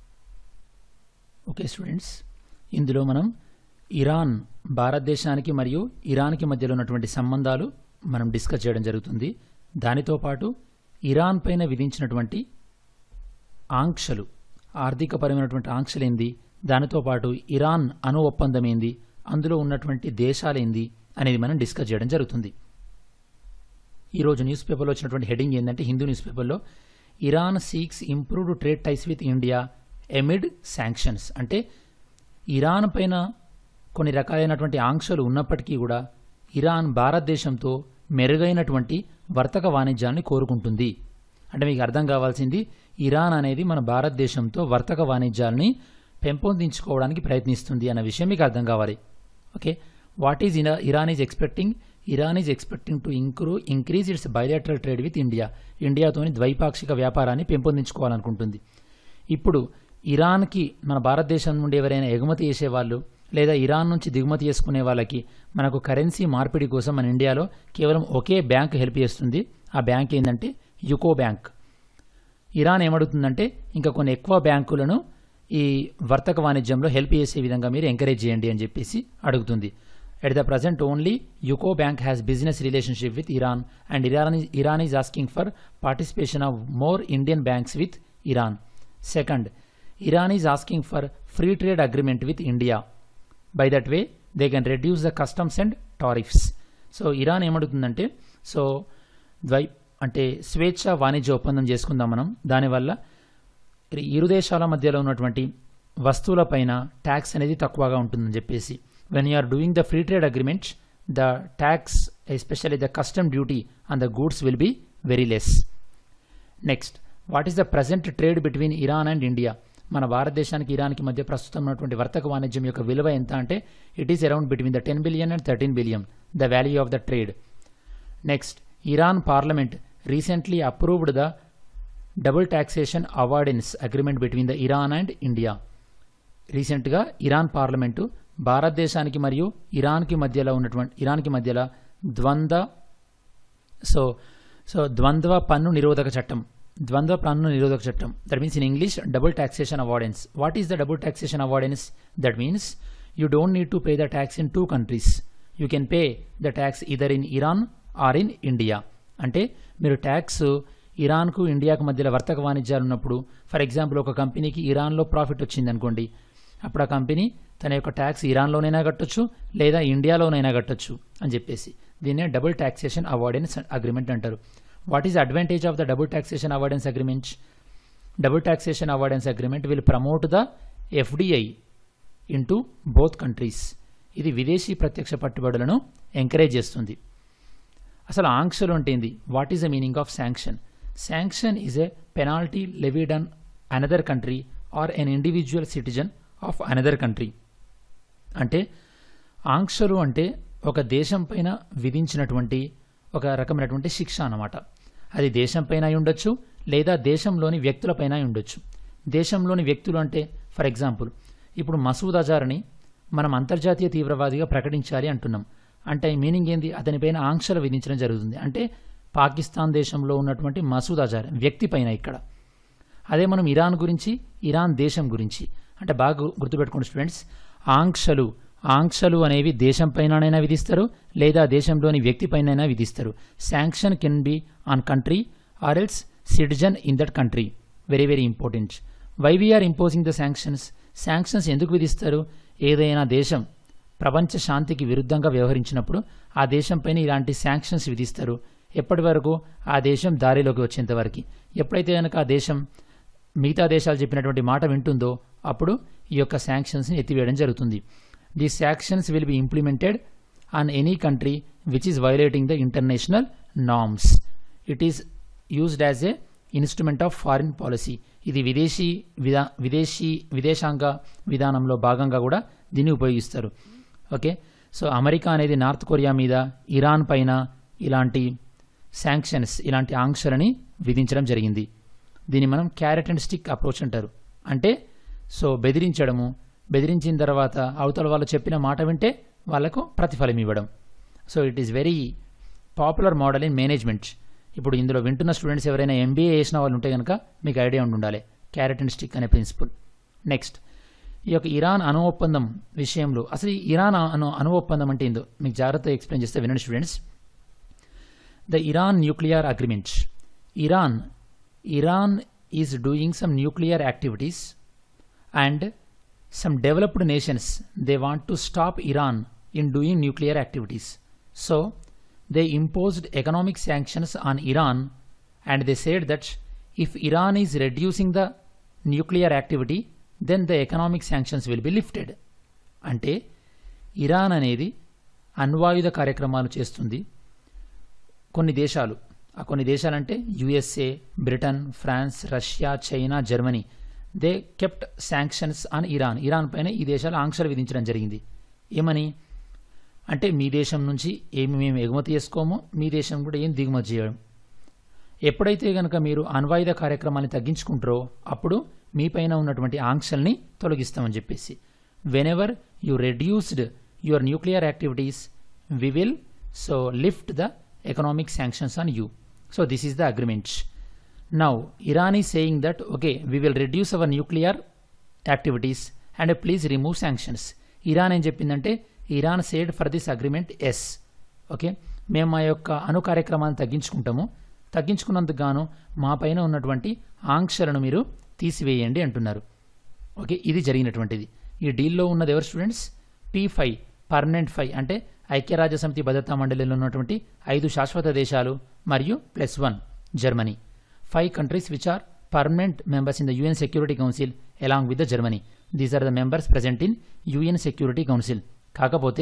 okay students ఇందులో మనం ఇరాన్ భారతదేశానికి మరియు ఇరాన్కి మధ్యలో ఉన్నటువంటి సంబంధాలు మనం డిస్కస్ చేయడం జరుగుతుంది దానితో పాటు ఇరాన్ పైన విధించినటువంటి ఆంక్షలు ఆర్థికపరమైనటువంటి ఆంక్షలు ఏంది దానితో పాటు ఇరాన్ అణు ఒప్పందం ఏంది అందులో ఉన్నటువంటి దేశాలేంది అనేది మనం డిస్కస్ చేయడం జరుగుతుంది ఈరోజు న్యూస్ పేపర్లో వచ్చినటువంటి హెడింగ్ ఏంటంటే హిందూ న్యూస్ పేపర్లో Iran seeks improved trade ties with India amid sanctions అంటే ఇరాన్ పైన కొన్ని రకాలైనటువంటి ఆంక్షలు ఉన్నప్పటికీ కూడా ఇరాన్ భారతదేశంతో మెరుగైనటువంటి వర్తక వాణిజ్యాన్ని కోరుకుంటుంది అంటే మీకు అర్థం కావాల్సింది ఇరాన్ అనేది మన భారతదేశంతో వర్తక వాణిజ్యాన్ని పెంపొందించుకోవడానికి ప్రయత్నిస్తుంది అన్న విషయం మీకు అర్థం కావాలి okay what is Iran is expecting Iran is expecting to incru increase its bilateral trade with India ఇండియాతోని ద్వైపాక్షిక వ్యాపారాన్ని పెంపొందించుకోవాలనుకుంటుంది ఇప్పుడు ఇరాన్కి మన భారతదేశం నుండి ఎవరైనా ఎగుమతి చేసేవాళ్ళు లేదా ఇరాన్ నుంచి దిగుమతి చేసుకునే వాళ్ళకి మనకు కరెన్సీ మార్పిడి కోసం మన ఇండియాలో కేవలం ఒకే బ్యాంక్ హెల్ప్ చేస్తుంది ఆ బ్యాంక్ ఏంటంటే యుకో బ్యాంక్ ఇరాన్ ఏమడుగుతుందంటే ఇంకా కొన్ని ఎక్కువ బ్యాంకులను ఈ వర్తక వాణిజ్యంలో హెల్ప్ చేసే విధంగా మీరు ఎంకరేజ్ చేయండి అని చెప్పేసి అడుగుతుంది at the present only UCO bank has business relationship with Iran and Iran Iran is asking for participation of more Indian banks with Iran second Iran is asking for free trade agreement with India by that way they can reduce the customs and tariffs so Iran ఏమడుగుతుందంటే so ద్వై అంటే స్వేచ్ఛ వాణిజ్య ఒప్పందం చేసుకుందాం మనం దానివల్ల ఇరు దేశాల మధ్యలో ఉన్నటువంటి వస్తువులపైన ట్యాక్స్ అనేది తక్కువగా ఉంటుందని చెప్పేసి when you are doing the free trade agreement the tax especially the custom duty on the goods will be very less next what is the present trade between Iran and India మన భారతదేశానికి ఇరాన్కి మధ్య ప్రస్తుతం ఉన్నటువంటి వర్తక వాణిజ్యం యొక్క విలువ ఎంత అంటే it is around between the ten billion and thirteen billion the value of the trade next Iran parliament recently approved the double taxation avoidance agreement between the Iran and India రీసెంట్గా ఇరాన్ పార్లమెంటు భారతదేశానికి మరియు ఇరాన్కి మధ్యలో ఉన్నటువంటి ఇరాన్కి మధ్యలో ద్వంద్వ so so ద్వంద్వ పన్ను నిరోధక చట్టం ద్వంద్వ పన్ను నిరోధక చట్టం that means in English double taxation avoidance what is the double taxation avoidance that means you don't need to pay the tax in two countries you can pay the tax either in Iran or in India అంటే మీరు tax ఇరాన్కు ఇండియాకు మధ్యలో వర్తక వాణిజ్యాలు ఉన్నప్పుడు for example ఒక కంపెనీకి ఇరాన్లో profit వచ్చింది అనుకోండి అప్పుడు ఆ కంపెనీ తన యొక్క ట్యాక్స్ ఇరాన్లోనైనా కట్టొచ్చు లేదా ఇండియాలోనైనా కట్టొచ్చు అని చెప్పేసి దీన్నే డబుల్ టాక్సేషన్ అవార్డెన్స్ అగ్రిమెంట్ అంటారు what is advantage of the double taxation avoidance agreement double taxation avoidance agreement will promote the FDI into both countries ఇది విదేశీ ప్రత్యక్ష పెట్టుబడులను ఎంకరేజ్ చేస్తుంది అసలు ఆంక్షలు అంటే ఏంది what is the meaning of sanction sanction is a penalty levied on another country or an individual citizen of another country అంటే ఆంక్షలు అంటే ఒక దేశం పైన విధించినటువంటి ఒక రకమైనటువంటి శిక్ష అన్నమాట అది దేశం పైన అయి ఉండొచ్చు లేదా దేశంలోని వ్యక్తులపైన అయి ఉండొచ్చు దేశంలోని వ్యక్తులు అంటే ఫర్ ఎగ్జాంపుల్ ఇప్పుడు మసూద్ అజార్ని మనం అంతర్జాతీయ తీవ్రవాదిగా ప్రకటించాలి అంటున్నాం అంటే మీనింగ్ ఏంది అతనిపైన ఆంక్షలు విధించడం జరుగుతుంది అంటే పాకిస్తాన్ దేశంలో ఉన్నటువంటి మసూద్ అజార్ వ్యక్తి పైన ఇక్కడ అదే మనం ఇరాన్ గురించి ఇరాన్ దేశం గురించి అంటే బాగా గు- గుర్తుపెట్టుకోండి స్టూడెంట్స్ ఆంక్షలు ఆంక్షలు అనేవి దేశం పైననైనా విధిస్తారు లేదా దేశంలోని వ్యక్తి పైనైనా విధిస్తారు sanction can be on country or else citizen in that country very very important why we are imposing the sanctions sanctions ఎందుకు విధిస్తారు ఏదైనా దేశం ప్రపంచ శాంతికి విరుద్ధంగా వ్యవహరించినప్పుడు ఆ దేశంపైన ఇలాంటి శాంక్షన్స్ విధిస్తారు ఎప్పటి వరకు ఆ దేశం దారిలోకి వచ్చేంత వరకు ఎప్పుడైతే కనుక ఆ దేశం మిగతా దేశాలు చెప్పినటువంటి మాట వింటుందో అప్పుడు ఈ యొక్క శాంక్షన్స్ని ఎత్తివేయడం జరుగుతుంది the sanctions will be implemented on any country which is violating the international norms it is used as a instrument of foreign policy ఇది విదేశీ విధా విదేశీ విదేశాంగ విధానంలో భాగంగా కూడా దీన్ని ఉపయోగిస్తారు ఓకే సో అమెరికా అనేది నార్త్ కొరియా మీద ఇరాన్ పైన ఇలాంటి శాంక్షన్స్ ఇలాంటి ఆంక్షలని విధించడం జరిగింది దీన్ని మనం క్యారెట్ అండ్ స్టిక్ అప్రోచ్ అంటారు అంటే సో బెదిరించడము బెదిరించిన తర్వాత అవతల వాళ్ళు చెప్పిన మాట వింటే వాళ్ళకు ప్రతిఫలం ఇవ్వడం so it is very popular model in management ఇప్పుడు ఇందులో వింటున్న స్టూడెంట్స్ ఎవరైనా ఎంబీఏ చేసిన వాళ్ళు ఉంటే కనుక మీకు ఐడియా ఉండి ఉండాలి క్యారెట్ అండ్ స్టిక్ అనే ప్రిన్సిపల్ నెక్స్ట్ ఈ యొక్క ఇరాన్ అణు ఒప్పందం విషయంలో అసలు ఈ ఇరాన్ అణు అణు ఒప్పందం అంటే ఏందో మీకు జాగ్రత్తగా ఎక్స్ప్లెయిన్ చేస్తే వినండి students the Iran nuclear agreement Iran Iran is doing some nuclear activities and some developed nations they want to stop iran in doing nuclear activities so they imposed economic sanctions on iran and they said that if iran is reducing the nuclear activity then the economic sanctions will be lifted అంటే Iran అనేది అణ్వాయుధ కార్యక్రమాలు చేస్తుంది కొన్ని దేశాలు ఆ కొన్ని దేశాలంటే USA Britain France Russia China Germany they kept sanctions on Iran Iran పైన ఈ దేశాలు ఆంక్షలు విధించడం జరిగింది ఏమని అంటే మీ దేశం నుంచి ఏమి మేము ఎగుమతి చేసుకోము మీ దేశం కూడా ఏం దిగుమతి చేయడం ఎప్పుడైతే కనుక మీరు అణ్వాయుధ కార్యక్రమాన్ని తగ్గించుకుంటారో అప్పుడు మీపైన ఉన్నటువంటి ఆంక్షల్ని తొలగిస్తామని చెప్పేసి whenever you reduced your nuclear activities we will so lift the economic sanctions on you so this is the agreement now iran is saying that okay we will reduce our nuclear activities and please remove sanctions Iran ఏం చెప్పిందంటే Iran said for this agreement yes okay మేము మా యొక్క అణు కార్యక్రమాన్ని తగ్గించుకుంటాము తగ్గించుకున్నందుకు గాను మా పైన ఉన్నటువంటి ఆంక్షలను మీరు తీసివేయండి అంటున్నారు ఓకే ఇది జరిగినటువంటిది ఈ డీల్లో ఉన్నది ఎవరు students P five permanent five అంటే ఐక్యరాజ్య సమితి భద్రతా మండలిలో ఉన్నటువంటి ఐదు శాశ్వత దేశాలు మరియు plus one Germany five countries which are permanent members in the UN security council along with the Germany these are the members present in UN security council కాకపోతే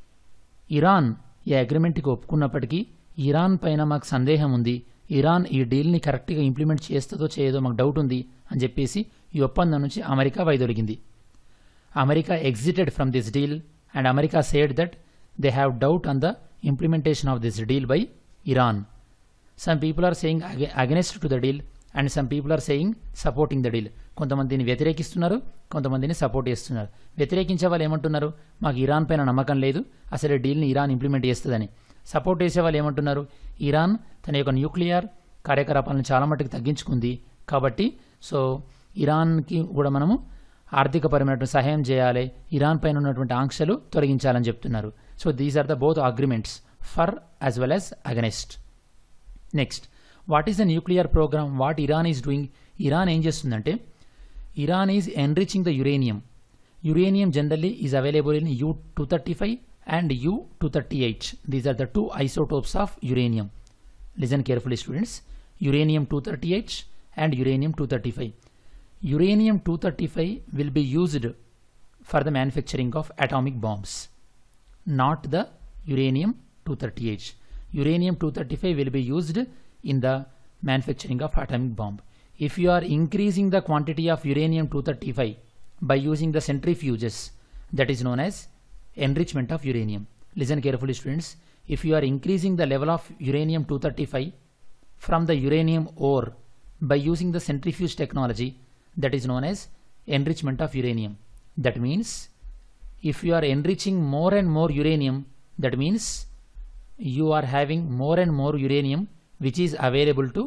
ఇరాన్ ఈ అగ్రిమెంట్కి ఒప్పుకున్నప్పటికీ ఇరాన్ పైన మాకు సందేహం ఉంది ఇరాన్ ఈ డీల్ని కరెక్ట్గా ఇంప్లిమెంట్ చేస్తుందో చేయదో మాకు డౌట్ ఉంది అని చెప్పేసి ఈ ఒప్పందం నుంచి అమెరికా వైదొలిగింది America exited from this deal and America said that they have doubt on the implementation of this deal by Iran some people are saying against to the deal and some people are saying supporting the deal కొంతమందిని వ్యతిరేకిస్తున్నారు కొంతమందిని support చేస్తున్నారు వ్యతిరేకించే వాళ్ళు ఏమంటున్నారు మాకు Iran పైన నమ్మకం లేదు అసలు ఈ డీల్ని ఇరాన్ ఇంప్లిమెంట్ చేస్తుందని సపోర్ట్ చేసే వాళ్ళు ఏమంటున్నారు ఇరాన్ తన యొక్క న్యూక్లియర్ కార్యకలాపాలను చాలా మట్టుకు తగ్గించుకుంది కాబట్టి సో ఇరాన్కి కూడా మనము ఆర్థికపరమైనటువంటి సహాయం చేయాలి ఇరాన్ పైన ఉన్నటువంటి ఆంక్షలు తొలగించాలని చెప్తున్నారు so these are the both agreements for as well as against next what is the nuclear program what Iran is doing Iran ఏం చేస్తుందంటే Iran is enriching the uranium uranium generally is available in U two thirty five and U two thirty eight these are the two isotopes of uranium listen carefully students uranium two thirty eight and uranium two thirty five uranium 235 will be used for the manufacturing of atomic bombs not the uranium 238 uranium 235 will be used in the manufacturing of atomic bomb if you are increasing the quantity of uranium 235 by using the centrifuges that is known as enrichment of uranium listen carefully students if you are increasing the level of uranium 235 from the uranium ore by using the centrifuge technology that is known as enrichment of uranium. That means if you are enriching more and more uranium, that means you are having more and more uranium which is available to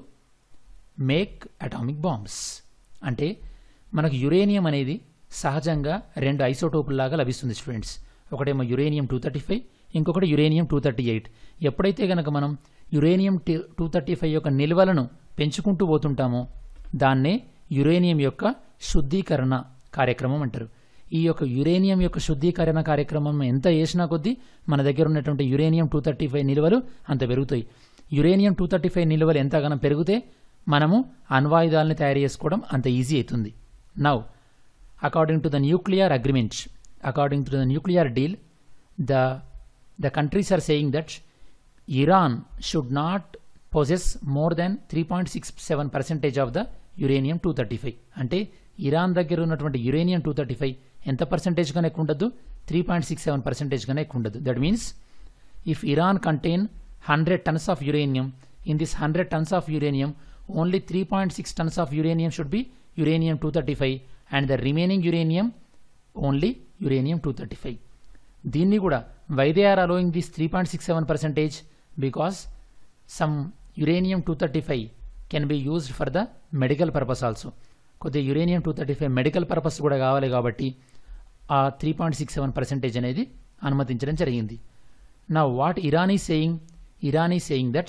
make atomic bombs అంటే మనకు uranium అనేది సహజంగా రెండు ఐసోటోపుల్లాగా లభిస్తుంది students ఒకటేమో uranium two thirty five ఇంకొకటి uranium two thirty eight ఎప్పుడైతే కనుక మనం యురేనియం టూ థర్టీ ఫైవ్ యొక్క నిల్వలను పెంచుకుంటూ పోతుంటామో దాన్నే యురేనియం యొక్క శుద్ధీకరణ కార్యక్రమం అంటారు ఈ యొక్క యురేనియం యొక్క శుద్ధీకరణ కార్యక్రమం ఎంత చేసినా కొద్దీ మన దగ్గర ఉన్నటువంటి యురేనియం టూ థర్టీ ఫైవ్ నిల్వలు అంత పెరుగుతాయి యురేనియం టూ థర్టీ ఫైవ్ నిల్వలు ఎంతగానో పెరిగితే మనము అణ్వాయుధాలని తయారు చేసుకోవడం అంత ఈజీ అవుతుంది now according to the nuclear agreement according to the nuclear deal the the countries are saying that Iran should not possess more than three point six seven percentage of the uranium two thirty five అంటే Iran దగ్గర ఉన్నటువంటి uranium two thirty five ఎంత percentage కన్నా ఎక్కువ ఉండదు three point six seven percentage కన్నా ఎక్కువ ఉండదు that means if Iran contain hundred tons of uranium in this hundred tons of uranium only three point six tons of uranium should be uranium two thirty five and the remaining uranium only uranium two thirty five దీన్ని కూడా why they are allowing this three point six seven percentage because some uranium two thirty five can be used for the medical purpose also కొద్దిగా uranium two thirty five medical purpose కూడా కావాలి కాబట్టి ఆ three point six seven percentage అనేది అనుమతించడం జరిగింది నా what Iran is saying Iran is saying that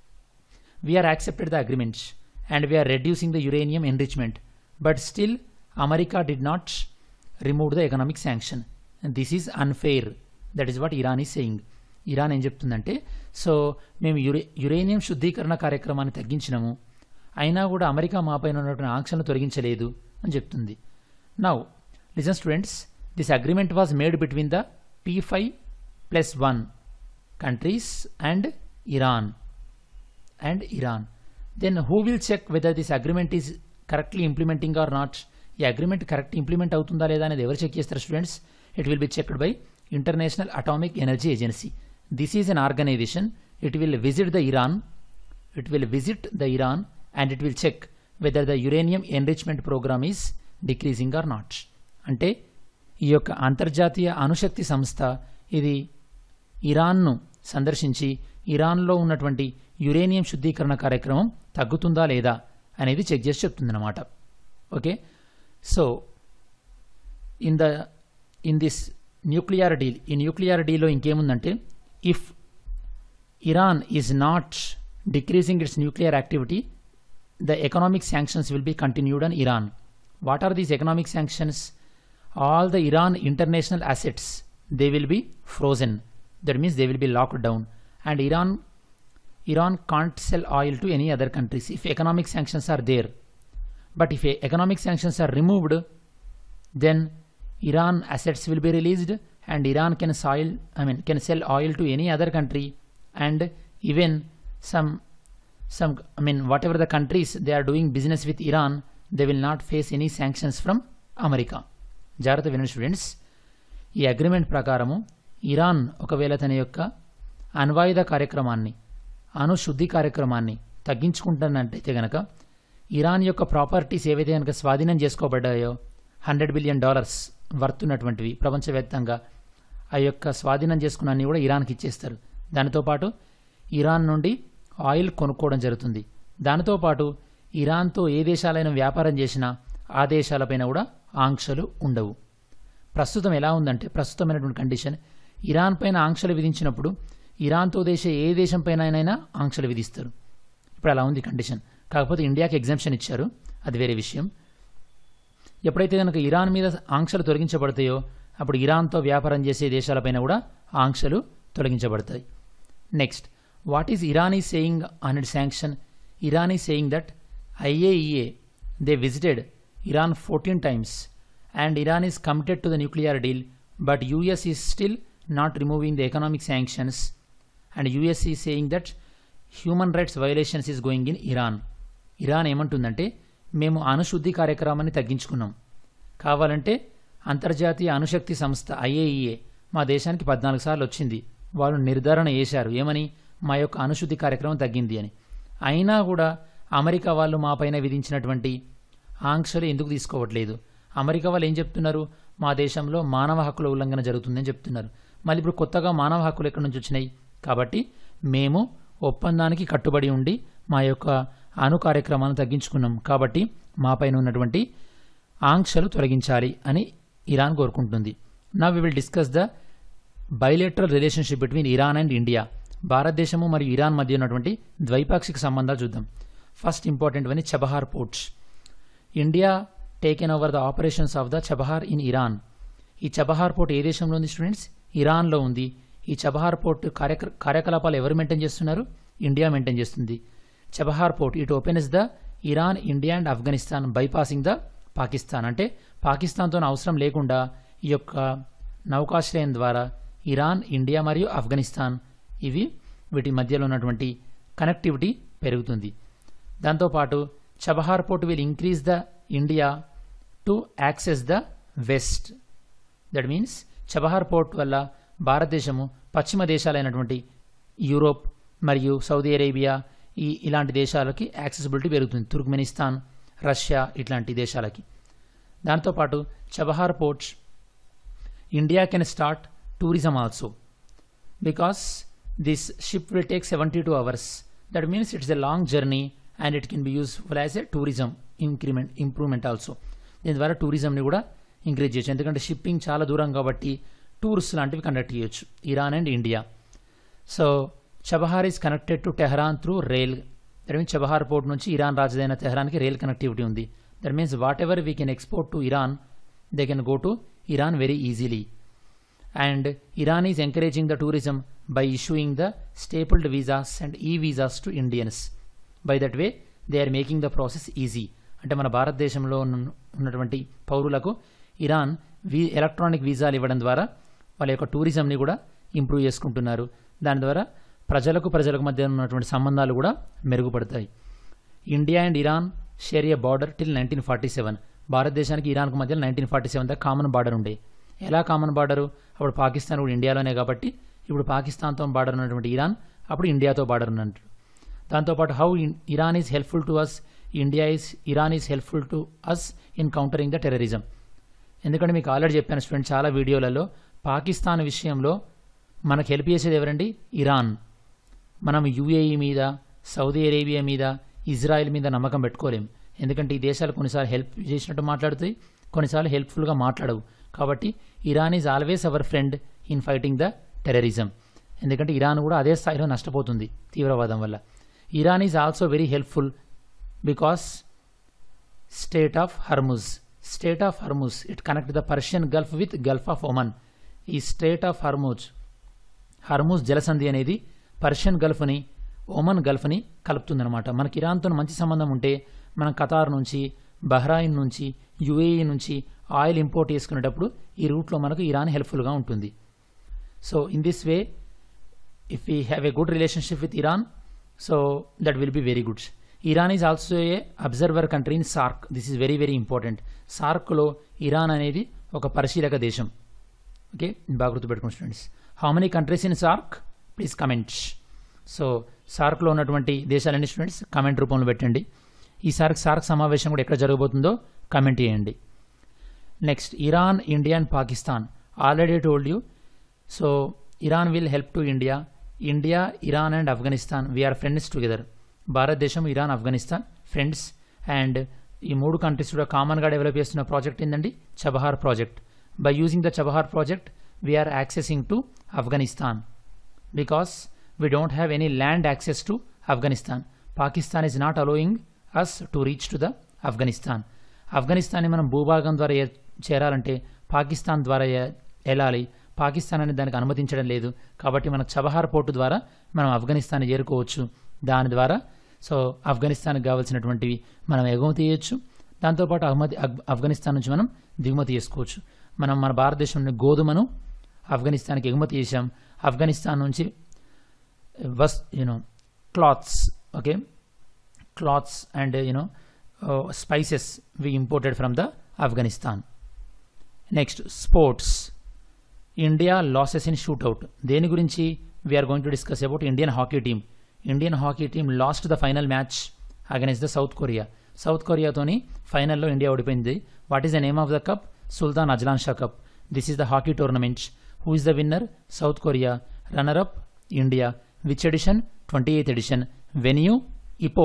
we are accepted the agreements and we are reducing the uranium enrichment but still America did not remove the economic sanction this is unfair that is what Iran is saying Iran ఏం చెప్తుందంటే so మేము యురే uranium శుద్ధీకరణ కార్యక్రమాన్ని తగ్గించినాము అయినా కూడా America మాపైన ఉన్నటువంటి ఆంక్షలను తొలగించలేదు అని చెప్తుంది now listen students this agreement was made between the P five plus one countries and Iran and Iran then who will check whether this agreement is correctly implementing or not ఈ agreement correct implement అవుతుందా లేదా అనేది ఎవరు check చేస్తారు students it will be checked by international atomic energy agency this is an organization it will visit the Iran it will visit the Iran and it will check whether the uranium enrichment program is decreasing or not అంటే ఈ యొక్క అంతర్జాతీయ అణుశక్తి సంస్థ ఇది ఇరాన్ను సందర్శించి ఇరాన్లో ఉన్నటువంటి uranium శుద్ధీకరణ కార్యక్రమం తగ్గుతుందా లేదా అనేది చెక్ చేసి చెప్తుందన్నమాట okay so in the in this nuclear deal ఈ న్యూక్లియర్ డీల్లో ఇంకేముందంటే if Iran is not decreasing its nuclear activity the economic sanctions will be continued on Iran. What are these economic sanctions? All the Iran international assets they will be frozen. That means they will be locked down, and Iran Iran can't sell oil to any other countries if economic sanctions are there. But if economic sanctions are removed, then Iran assets will be released, and Iran can soil I mean can sell oil to any other country, and even some some i mean whatever the countries they are doing business with iran they will not face any sanctions from America జాగ్రత్త వినండి students ఈ agreement ప్రకారము Iran ఒకవేళ తన యొక్క అణ్వాయుధ కార్యక్రమాన్ని అణు శుద్ధి కార్యక్రమాన్ని తగ్గించుకుంటున్నట్టయితే గనక ఇరాన్ యొక్క ప్రాపర్టీస్ ఏవైతే కనుక స్వాధీనం చేసుకోబడ్డాయో హండ్రెడ్ బిలియన్ డాలర్స్ వర్త్ ఉన్నటువంటివి ప్రపంచవ్యాప్తంగా ఆ యొక్క స్వాధీనం చేసుకున్న అన్ని కూడా ఇరాన్కి ఇచ్చేస్తారు దానితో పాటు ఇరాన్ నుండి ఆయిల్ కొనుక్కోవడం జరుగుతుంది దానితో పాటు ఇరాన్తో ఏ దేశాలైనా వ్యాపారం చేసినా ఆ దేశాలపైన కూడా ఆంక్షలు ఉండవు ప్రస్తుతం ఎలా ఉందంటే ప్రస్తుతమైనటువంటి కండిషన్ ఇరాన్ పైన ఆంక్షలు విధించినప్పుడు ఇరాన్తో దేశ ఏ దేశం పైన ఆంక్షలు విధిస్తారు ఇప్పుడు అలా ఉంది కండిషన్ కాకపోతే ఇండియాకి ఎగ్జామ్షన్ ఇచ్చారు అది వేరే విషయం ఎప్పుడైతే కనుక ఇరాన్ మీద ఆంక్షలు తొలగించబడతాయో అప్పుడు ఇరాన్తో వ్యాపారం చేసే దేశాలపైన కూడా ఆంక్షలు తొలగించబడతాయి next what is Iran is saying on it sanction Iran is saying that IAEA they visited Iran fourteen times and Iran is committed to the nuclear deal but US is still not removing the economic sanctions and US is saying that human rights violations is going in Iran Iran ఏమంటుందంటే మేము అణుశుద్ధి కార్యక్రమాన్ని తగ్గించుకున్నాం కావాలంటే అంతర్జాతీయ అణుశక్తి సంస్థ IAEA మా దేశానికి పద్నాలుగు సార్లు వచ్చింది వాళ్ళు నిర్ధారణ చేశారు ఏమని మా యొక్క అణుశుద్ధి కార్యక్రమం తగ్గింది అని అయినా కూడా అమెరికా వాళ్ళు మా పైన విధించినటువంటి ఆంక్షలు ఎందుకు తీసుకోవట్లేదు అమెరికా వాళ్ళు ఏం చెప్తున్నారు మా దేశంలో మానవ హక్కుల ఉల్లంఘన జరుగుతుందని చెప్తున్నారు మళ్ళీ ఇప్పుడు కొత్తగా మానవ హక్కులు ఎక్కడి నుంచి వచ్చినాయి కాబట్టి మేము ఒప్పందానికి కట్టుబడి ఉండి మా యొక్క అణు కార్యక్రమాలను తగ్గించుకున్నాం కాబట్టి మా పైన ఉన్నటువంటి ఆంక్షలు తొలగించాలి అని ఇరాన్ కోరుకుంటుంది నా we will discuss the bilateral relationship between Iran and India భారతదేశము మరియు ఇరాన్ మధ్య ఉన్నటువంటి ద్వైపాక్షిక సంబంధాలు చూద్దాం first important one Chabahar ports India taken over the operations of the Chabahar in Iran ఈ చబహార్ పోర్ట్ ఏ దేశంలో ఉంది స్టూడెంట్స్ ఇరాన్లో ఉంది ఈ చబహార్ పోర్ట్ కార్యక కార్యకలాపాలు ఎవరు మెయింటైన్ చేస్తున్నారు ఇండియా మెయింటైన్ చేస్తుంది Chabahar port it opens the Iran India and Afghanistan bypassing the Pakistan అంటే పాకిస్తాన్తో అవసరం లేకుండా ఈ యొక్క నౌకాశ్రయం ద్వారా ఇరాన్ ఇండియా మరియు ఆఫ్ఘనిస్తాన్ ఇవి వీటి మధ్యలో ఉన్నటువంటి కనెక్టివిటీ పెరుగుతుంది దాంతోపాటు Chabahar port will increase the India to access the west that means Chabahar port వల్ల భారతదేశము పశ్చిమ దేశాలైనటువంటి యూరోప్ మరియు సౌదీ అరేబియా ఈ ఇలాంటి దేశాలకి యాక్సెసిబిలిటీ పెరుగుతుంది తుర్క్మెనిస్తాన్ రష్యా ఇట్లాంటి దేశాలకి దాంతోపాటు Chabahar ports India can start tourism also because this ship will take seventy two hours that means it's a long journey and it can be useful as a tourism increment improvement also దీని ద్వారా టూరిజంని కూడా increase చేయొచ్చు ఎందుకంటే shipping చాలా దూరం కాబట్టి tours లాంటివి conduct చేయొచ్చు Iran and India so Chabahar is connected to Tehran through rail that means Chabahar port నుంచి ఇరాన్ రాజధాని టెహరాన్కి రైల్ కనెక్టివిటీ ఉంది that means whatever we can export to Iran they can go to Iran very easily and Iran is encouraging the tourism by issuing the stapled visas and e visas to Indians by that way they are making the process easy అంటే మన భారతదేశంలో ఉన్న- ఉన్నటువంటి పౌరులకు Iran we electronic వీసాలు ఇవ్వడం ద్వారా వాళ్ళ యొక్క టూరిజంని కూడా ఇంప్రూవ్ చేసుకుంటున్నారు దాని ద్వారా ప్రజలకు ప్రజలకు మధ్య ఉన్నటువంటి సంబంధాలు కూడా మెరుగుపడతాయి India and Iran share a border till nineteen forty seven భారతదేశానికి ఇరాన్కు మధ్య నైన్టీన్ ఫార్టీ సెవెన్ దాకా కామన్ బార్డర్ ఉండే ఎలా కామన్ బార్డరు అప్పుడు పాకిస్తాన్ కూడా ఇండియాలోనే కాబట్టి ఇప్పుడు పాకిస్తాన్తో బార్డర్ ఉన్నటువంటి ఇరాన్ అప్పుడు ఇండియాతో బార్డర్ ఉన్నట్టు దాంతోపాటు how Iran is helpful to us India is Iran is helpful to us in countering the terrorism ఎందుకంటే మీకు ఆల్రెడీ చెప్పాను స్టూడెంట్ చాలా వీడియోలలో పాకిస్తాన్ విషయంలో మనకు హెల్ప్ చేసేది ఎవరండి ఇరాన్ మనం యుఏఈ మీద సౌదీ అరేబియా మీద ఇజ్రాయెల్ మీద నమ్మకం పెట్టుకోలేం ఎందుకంటే ఈ దేశాలు కొన్నిసార్లు హెల్ప్ చేసినట్టు మాట్లాడుతాయి కొన్నిసార్లు హెల్ప్ఫుల్గా మాట్లాడవు కాబట్టి Iran is always our friend in fighting the terrorism ఎందుకంటే ఇరాన్ కూడా అదే స్థాయిలో నష్టపోతుంది తీవ్రవాదం వల్ల Iran is also very helpful because state of Hormuz state of Hormuz it connect the Persian gulf with gulf of Oman ఈ state of Hormuz Hormuz జలసంధి అనేది పర్షియన్ గల్ఫ్ని ఒమన్ గల్ఫ్ని కలుపుతుందన్నమాట మనకి ఇరాన్తో మంచి సంబంధం ఉంటే మనం ఖతార్ నుంచి బహ్రాయిన్ నుంచి యుఏఈ నుంచి ఆయిల్ ఇంపోర్ట్ చేసుకునేటప్పుడు ఈ రూట్లో మనకు ఇరాన్ హెల్ప్ఫుల్గా ఉంటుంది so in this way if we have a good relationship with Iran, so that will be very good. Iran is also a observer country in SARC. This is very very important. సార్క్లో Iran అనేది ఒక పరిశీలక దేశం okay బాగా గుర్తుపెట్టుకోండి students how many countries in SAARC please comment so సార్క్లో ఉన్నటువంటి దేశాలన్నీ స్టూడెంట్స్ కమెంట్ రూపంలో పెట్టండి ఈ సార్క్ సార్క్ సమావేశం కూడా ఎక్కడ జరగబోతుందో కమెంట్ చేయండి next Iran India and Pakistan already told you so Iran will help to India India Iran and Afghanistan we are friends together భారతదేశం ఇరాన్ ఆఫ్ఘనిస్తాన్ ఫ్రెండ్స్ అండ్ ఈ మూడు కంట్రీస్ కూడా కామన్గా డెవలప్ చేస్తున్న ప్రాజెక్ట్ ఏంటండి Chabahar project by using the Chabahar project we are accessing to Afghanistan because we don't have any land access to Afghanistan Pakistan is not allowing us to reach to the Afghanistan ఆఫ్ఘనిస్తాన్ని మనం భూభాగం ద్వారా ఏ- చేరాలంటే పాకిస్తాన్ ద్వారా ఏ- వెళ్ళాలి పాకిస్తాన్ అనేది దానికి అనుమతించడం లేదు కాబట్టి మన చబహార్ పోర్టు ద్వారా మనం ఆఫ్ఘనిస్తాన్ చేరుకోవచ్చు దాని ద్వారా సో ఆఫ్ఘనిస్తాన్కి కావాల్సినటువంటివి మనం ఎగుమతి చేయొచ్చు దాంతోపాటు అహ్మద్ అఫ్- ఆఫ్ఘనిస్తాన్ నుంచి మనం దిగుమతి చేసుకోవచ్చు మనం మన భారతదేశం నుండి గోధుమను ఆఫ్ఘనిస్తాన్కి ఎగుమతి చేశాం ఆఫ్ఘనిస్తాన్ నుంచి was you know clothes okay clothes and you know spices we imported from the Afghanistan next sports India loses in shootout దేని గురించి we are going to discuss about Indian hockey team Indian hockey team lost the final match against the South Korea South కొరియాతోని ఫైనల్లో India ఓడిపోయింది what is the name of the cup Sultan Azlan Shah cup this is the hockey tournament who is the winner South Korea runner up India which edition twenty eighth edition venue Ipoh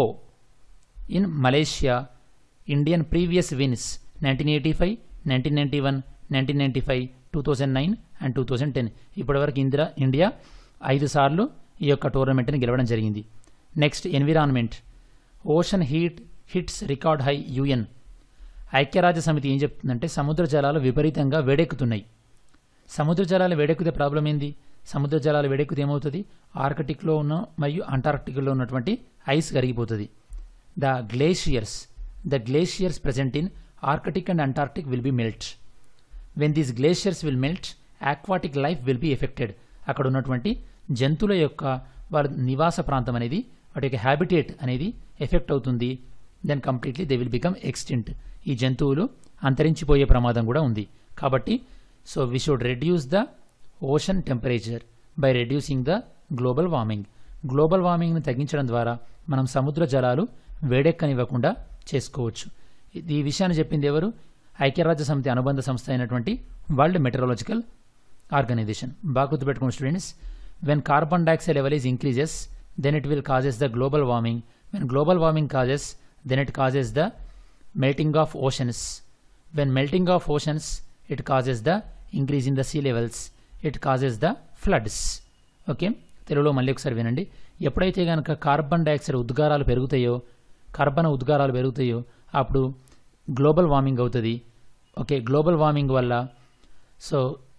in Malaysia Indian previous wins nineteen eighty five nineteen ninety one nineteen ninety five two thousand nine and two thousand ten ఇప్పటివరకు Indira India ఐదు సార్లు ఈ యొక్క టోర్నమెంట్ని గెలవడం జరిగింది next environment ocean heat hits record high UN ఐక్యరాజ్య సమితి ఏం చెప్తుందంటే సముద్ర జలాలు విపరీతంగా వేడెక్కుతున్నాయి సముద్ర జలాలు వేడెక్కితే ప్రాబ్లం ఏంది సముద్ర జలాలు వేడెక్కితే ఏమవుతుంది ఆర్కిటిక్లో ఉన్న మరియు అంటార్క్టిక్లో ఉన్నటువంటి ఐస్ కరిగిపోతుంది the glaciers the glaciers present in Arctic and Antarctic will be melt when these glaciers will melt aquatic life will be affected అక్కడ ఉన్నటువంటి జంతువుల యొక్క వారి నివాస ప్రాంతం అనేది వాటి యొక్క హ్యాబిటేట్ అనేది ఎఫెక్ట్ అవుతుంది then completely they will become extinct ఈ జంతువులు అంతరించిపోయే ప్రమాదం కూడా ఉంది కాబట్టి so we should reduce the ocean temperature by reducing the global warming global వార్మింగ్ని తగ్గించడం ద్వారా మనం సముద్ర జలాలు వేడెక్కనివ్వకుండా చేసుకోవచ్చు ఇది- ఈ విషయాన్ని చెప్పింది ఎవరు ఐక్యరాజ్య సమితి అనుబంధ సంస్థ అయినటువంటి వరల్డ్ మెటరాలజికల్ ఆర్గనైజేషన్ బాగా గుర్తుపెట్టుకోండి students when carbon dioxide level is increases then it will causes the global warming when global warming causes then it causes the melting of oceans. When melting of oceans, it causes the increase in the sea levels. It causes the floods. Okay తెలుగులో మళ్ళీ ఒకసారి వినండి ఎప్పుడైతే కనుక carbon dioxide ఉద్గారాలు పెరుగుతాయో carbon ఉద్గారాలు పెరుగుతాయో అప్పుడు గ్లోబల్ వార్మింగ్ అవుతుంది ఓకే గ్లోబల్ వార్మింగ్ వల్ల సో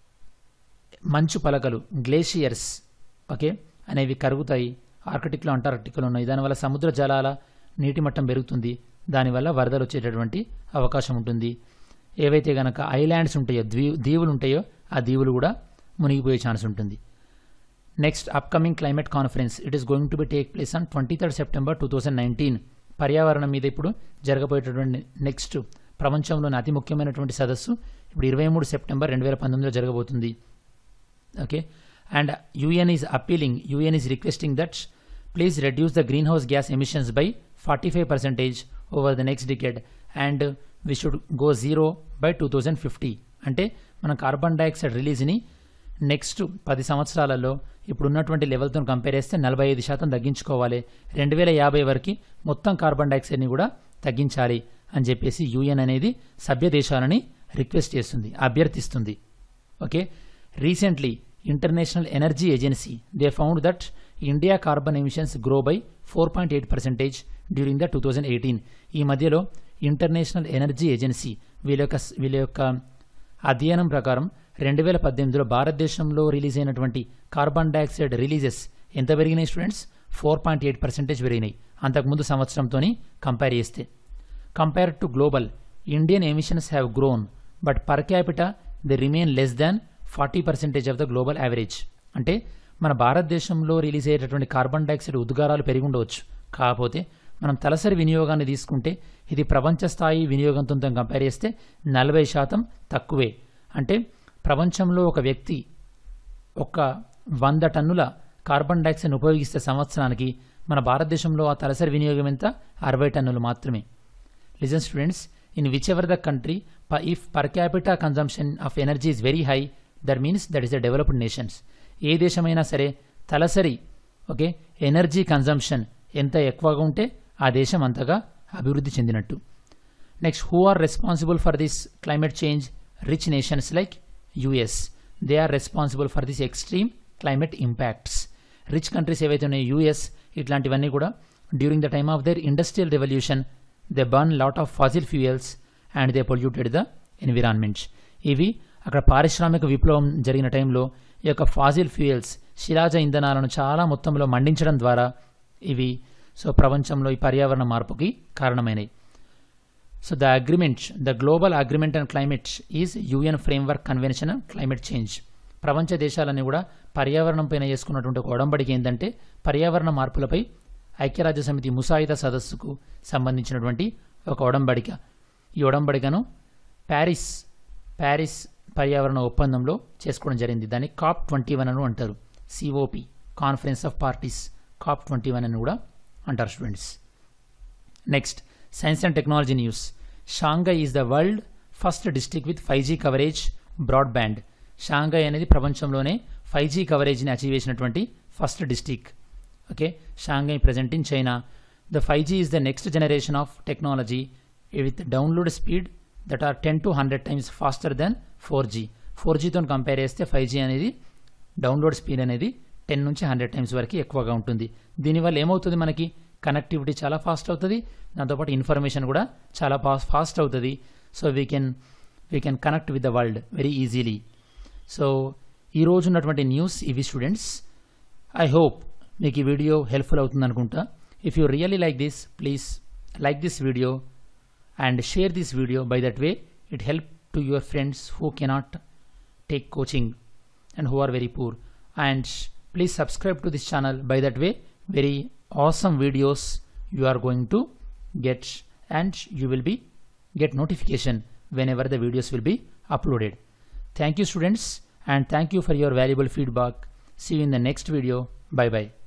మంచు పలకలు గ్లేషియర్స్ ఓకే అనేవి కరుగుతాయి ఆర్కిటిక్లో అంటార్కిటిక్లో ఉన్నాయి దానివల్ల సముద్ర జలాల నీటి మట్టం పెరుగుతుంది దానివల్ల వరదలు వచ్చేటటువంటి అవకాశం ఉంటుంది ఏవైతే గనక ఐలాండ్స్ ఉంటాయో ద్వీ దీవులు ఉంటాయో ఆ దీవులు కూడా మునిగిపోయే ఛాన్స్ ఉంటుంది next upcoming climate conference it is going to be take place on twenty third September two thousand nineteen పర్యావరణం మీద ఇప్పుడు జరగబోయేటటువంటి నెక్స్ట్ ప్రపంచంలోని అతి ముఖ్యమైనటువంటి సదస్సు ఇప్పుడు ఇరవై మూడు సెప్టెంబర్ రెండు వేల పంతొమ్మిదిలో జరగబోతుంది okay and un is appealing un is requesting that please reduce the greenhouse gas emissions by 45 percentage over the next decade and we should go zero by two thousand fifty అంటే మన carbon dioxide రిలీజ్ని next పది సంవత్సరాలలో ఇప్పుడు ఉన్నటువంటి లెవెల్తో compare చేస్తే నలభై ఐదు శాతం తగ్గించుకోవాలి రెండు వేల యాభై వరకు మొత్తం కార్బన్ డైఆక్సైడ్ని కూడా తగ్గించాలి అని చెప్పేసి యూఎన్ అనేది సభ్య దేశాలని రిక్వెస్ట్ చేస్తుంది అభ్యర్థిస్తుంది okay recently international energy agency they found that India carbon emissions grow by four point eight percentage during the two thousand eighteen ఈ మధ్యలో ఇంటర్నేషనల్ ఎనర్జీ ఏజెన్సీ వీళ్ళ యొక్క వీళ్ళ యొక్క అధ్యయనం ప్రకారం రెండు వేల పద్దెనిమిదిలో భారతదేశంలో రిలీజ్ అయినటువంటి కార్బన్ డైఆక్సైడ్ రిలీజెస్ ఎంత పెరిగినాయి students four point eight percentage పెరిగినాయి అంతకుముందు సంవత్సరంతో కంపేర్ చేస్తే compare to global Indian emissions have grown but per capita they remain less than forty percentage of the global average అంటే మన భారతదేశంలో రిలీజ్ అయ్యేటటువంటి కార్బన్ డైఆక్సైడ్ ఉద్గారాలు పెరిగి ఉండవచ్చు కాకపోతే మనం తలసరి వినియోగాన్ని తీసుకుంటే ఇది ప్రపంచ స్థాయి వినియోగంతో కంపేర్ చేస్తే నలభై శాతం తక్కువే అంటే ప్రపంచంలో ఒక వ్యక్తి ఒక వంద టన్నుల కార్బన్ డైఆక్సైడ్ ఉపయోగిస్తే సంవత్సరానికి మన భారతదేశంలో ఆ తలసరి వినియోగం ఎంత అరవై టన్నులు మాత్రమే listen students in whichever the country if per capita consumption of energy is very high that means that is the developed nations ఏ దేశమైనా సరే తలసరి ఓకే ఎనర్జీ కన్జంప్షన్ ఎంత ఎక్కువగా ఉంటే ఆ దేశం అంతగా అభివృద్ధి చెందినట్టు next who are responsible for this climate change rich nations like US they are responsible for this extreme climate impacts rich countries ఏవైతే ఉన్నాయో యూఎస్ ఇట్లాంటివన్నీ కూడా during the time of their industrial revolution they burn lot of fossil fuels and they polluted the environment ఇవి అక్కడ పారిశ్రామిక విప్లవం జరిగిన టైంలో ఈ యొక్క ఫాజిల్ ఫ్యూయల్స్ శిలాజ ఇంధనాలను చాలా మొత్తంలో మండించడం ద్వారా ఇవి సో ప్రపంచంలో ఈ పర్యావరణ మార్పుకి కారణమైనవి so the agreement the global agreement and climate is UN framework convention and climate change ప్రపంచ దేశాలన్నీ కూడా పర్యావరణం పైన చేసుకున్నటువంటి ఒక ఒడంబడిక ఏంటంటే పర్యావరణ మార్పులపై ఐక్యరాజ్య సమితి ముసాయిద సదస్సుకు సంబంధించినటువంటి ఒక ఒడంబడిక ఈ ఒడంబడికను ప్యారిస్ ప్యారిస్ పర్యావరణ ఒప్పందంలో చేసుకోవడం జరిగింది దాన్ని కాప్ ట్వంటీ వన్ అని అంటారు COP conference of parties COP twenty one అని కూడా అంటారు students next science and technology news Shanghai is the world first district with five G coverage broadband Shanghai అనేది ప్రపంచంలోనే ఫైవ్ జీ కవరేజ్ని అచీవ్ చేసినటువంటి first district okay Shanghai present in China the five G is the next generation of technology with download speed that are ten to hundred times faster than four G four జీతో compare చేస్తే five G అనేది download speed అనేది ten నుంచి hundred times వరకు ఎక్కువగా ఉంటుంది దీనివల్ల ఏమవుతుంది మనకి కనెక్టివిటీ చాలా ఫాస్ట్ అవుతుంది దాంతోపాటు ఇన్ఫర్మేషన్ కూడా చాలా ఫాస్ట్ అవుతుంది so we can we can connect with the world very easily so ఈ రోజు ఉన్నటువంటి న్యూస్ ఇవి స్టూడెంట్స్ ఐ హోప్ మీకు ఈ వీడియో హెల్ప్ఫుల్ అవుతుంది అనుకుంటా if you really like this please like this video and share this video by that way it help to your friends who cannot take coaching and who are very poor and please subscribe to this channel by that way very awesome videos you are going to get and you will be get notification whenever the videos will be uploaded thank you students and thank you for your valuable feedback see you in the next video bye bye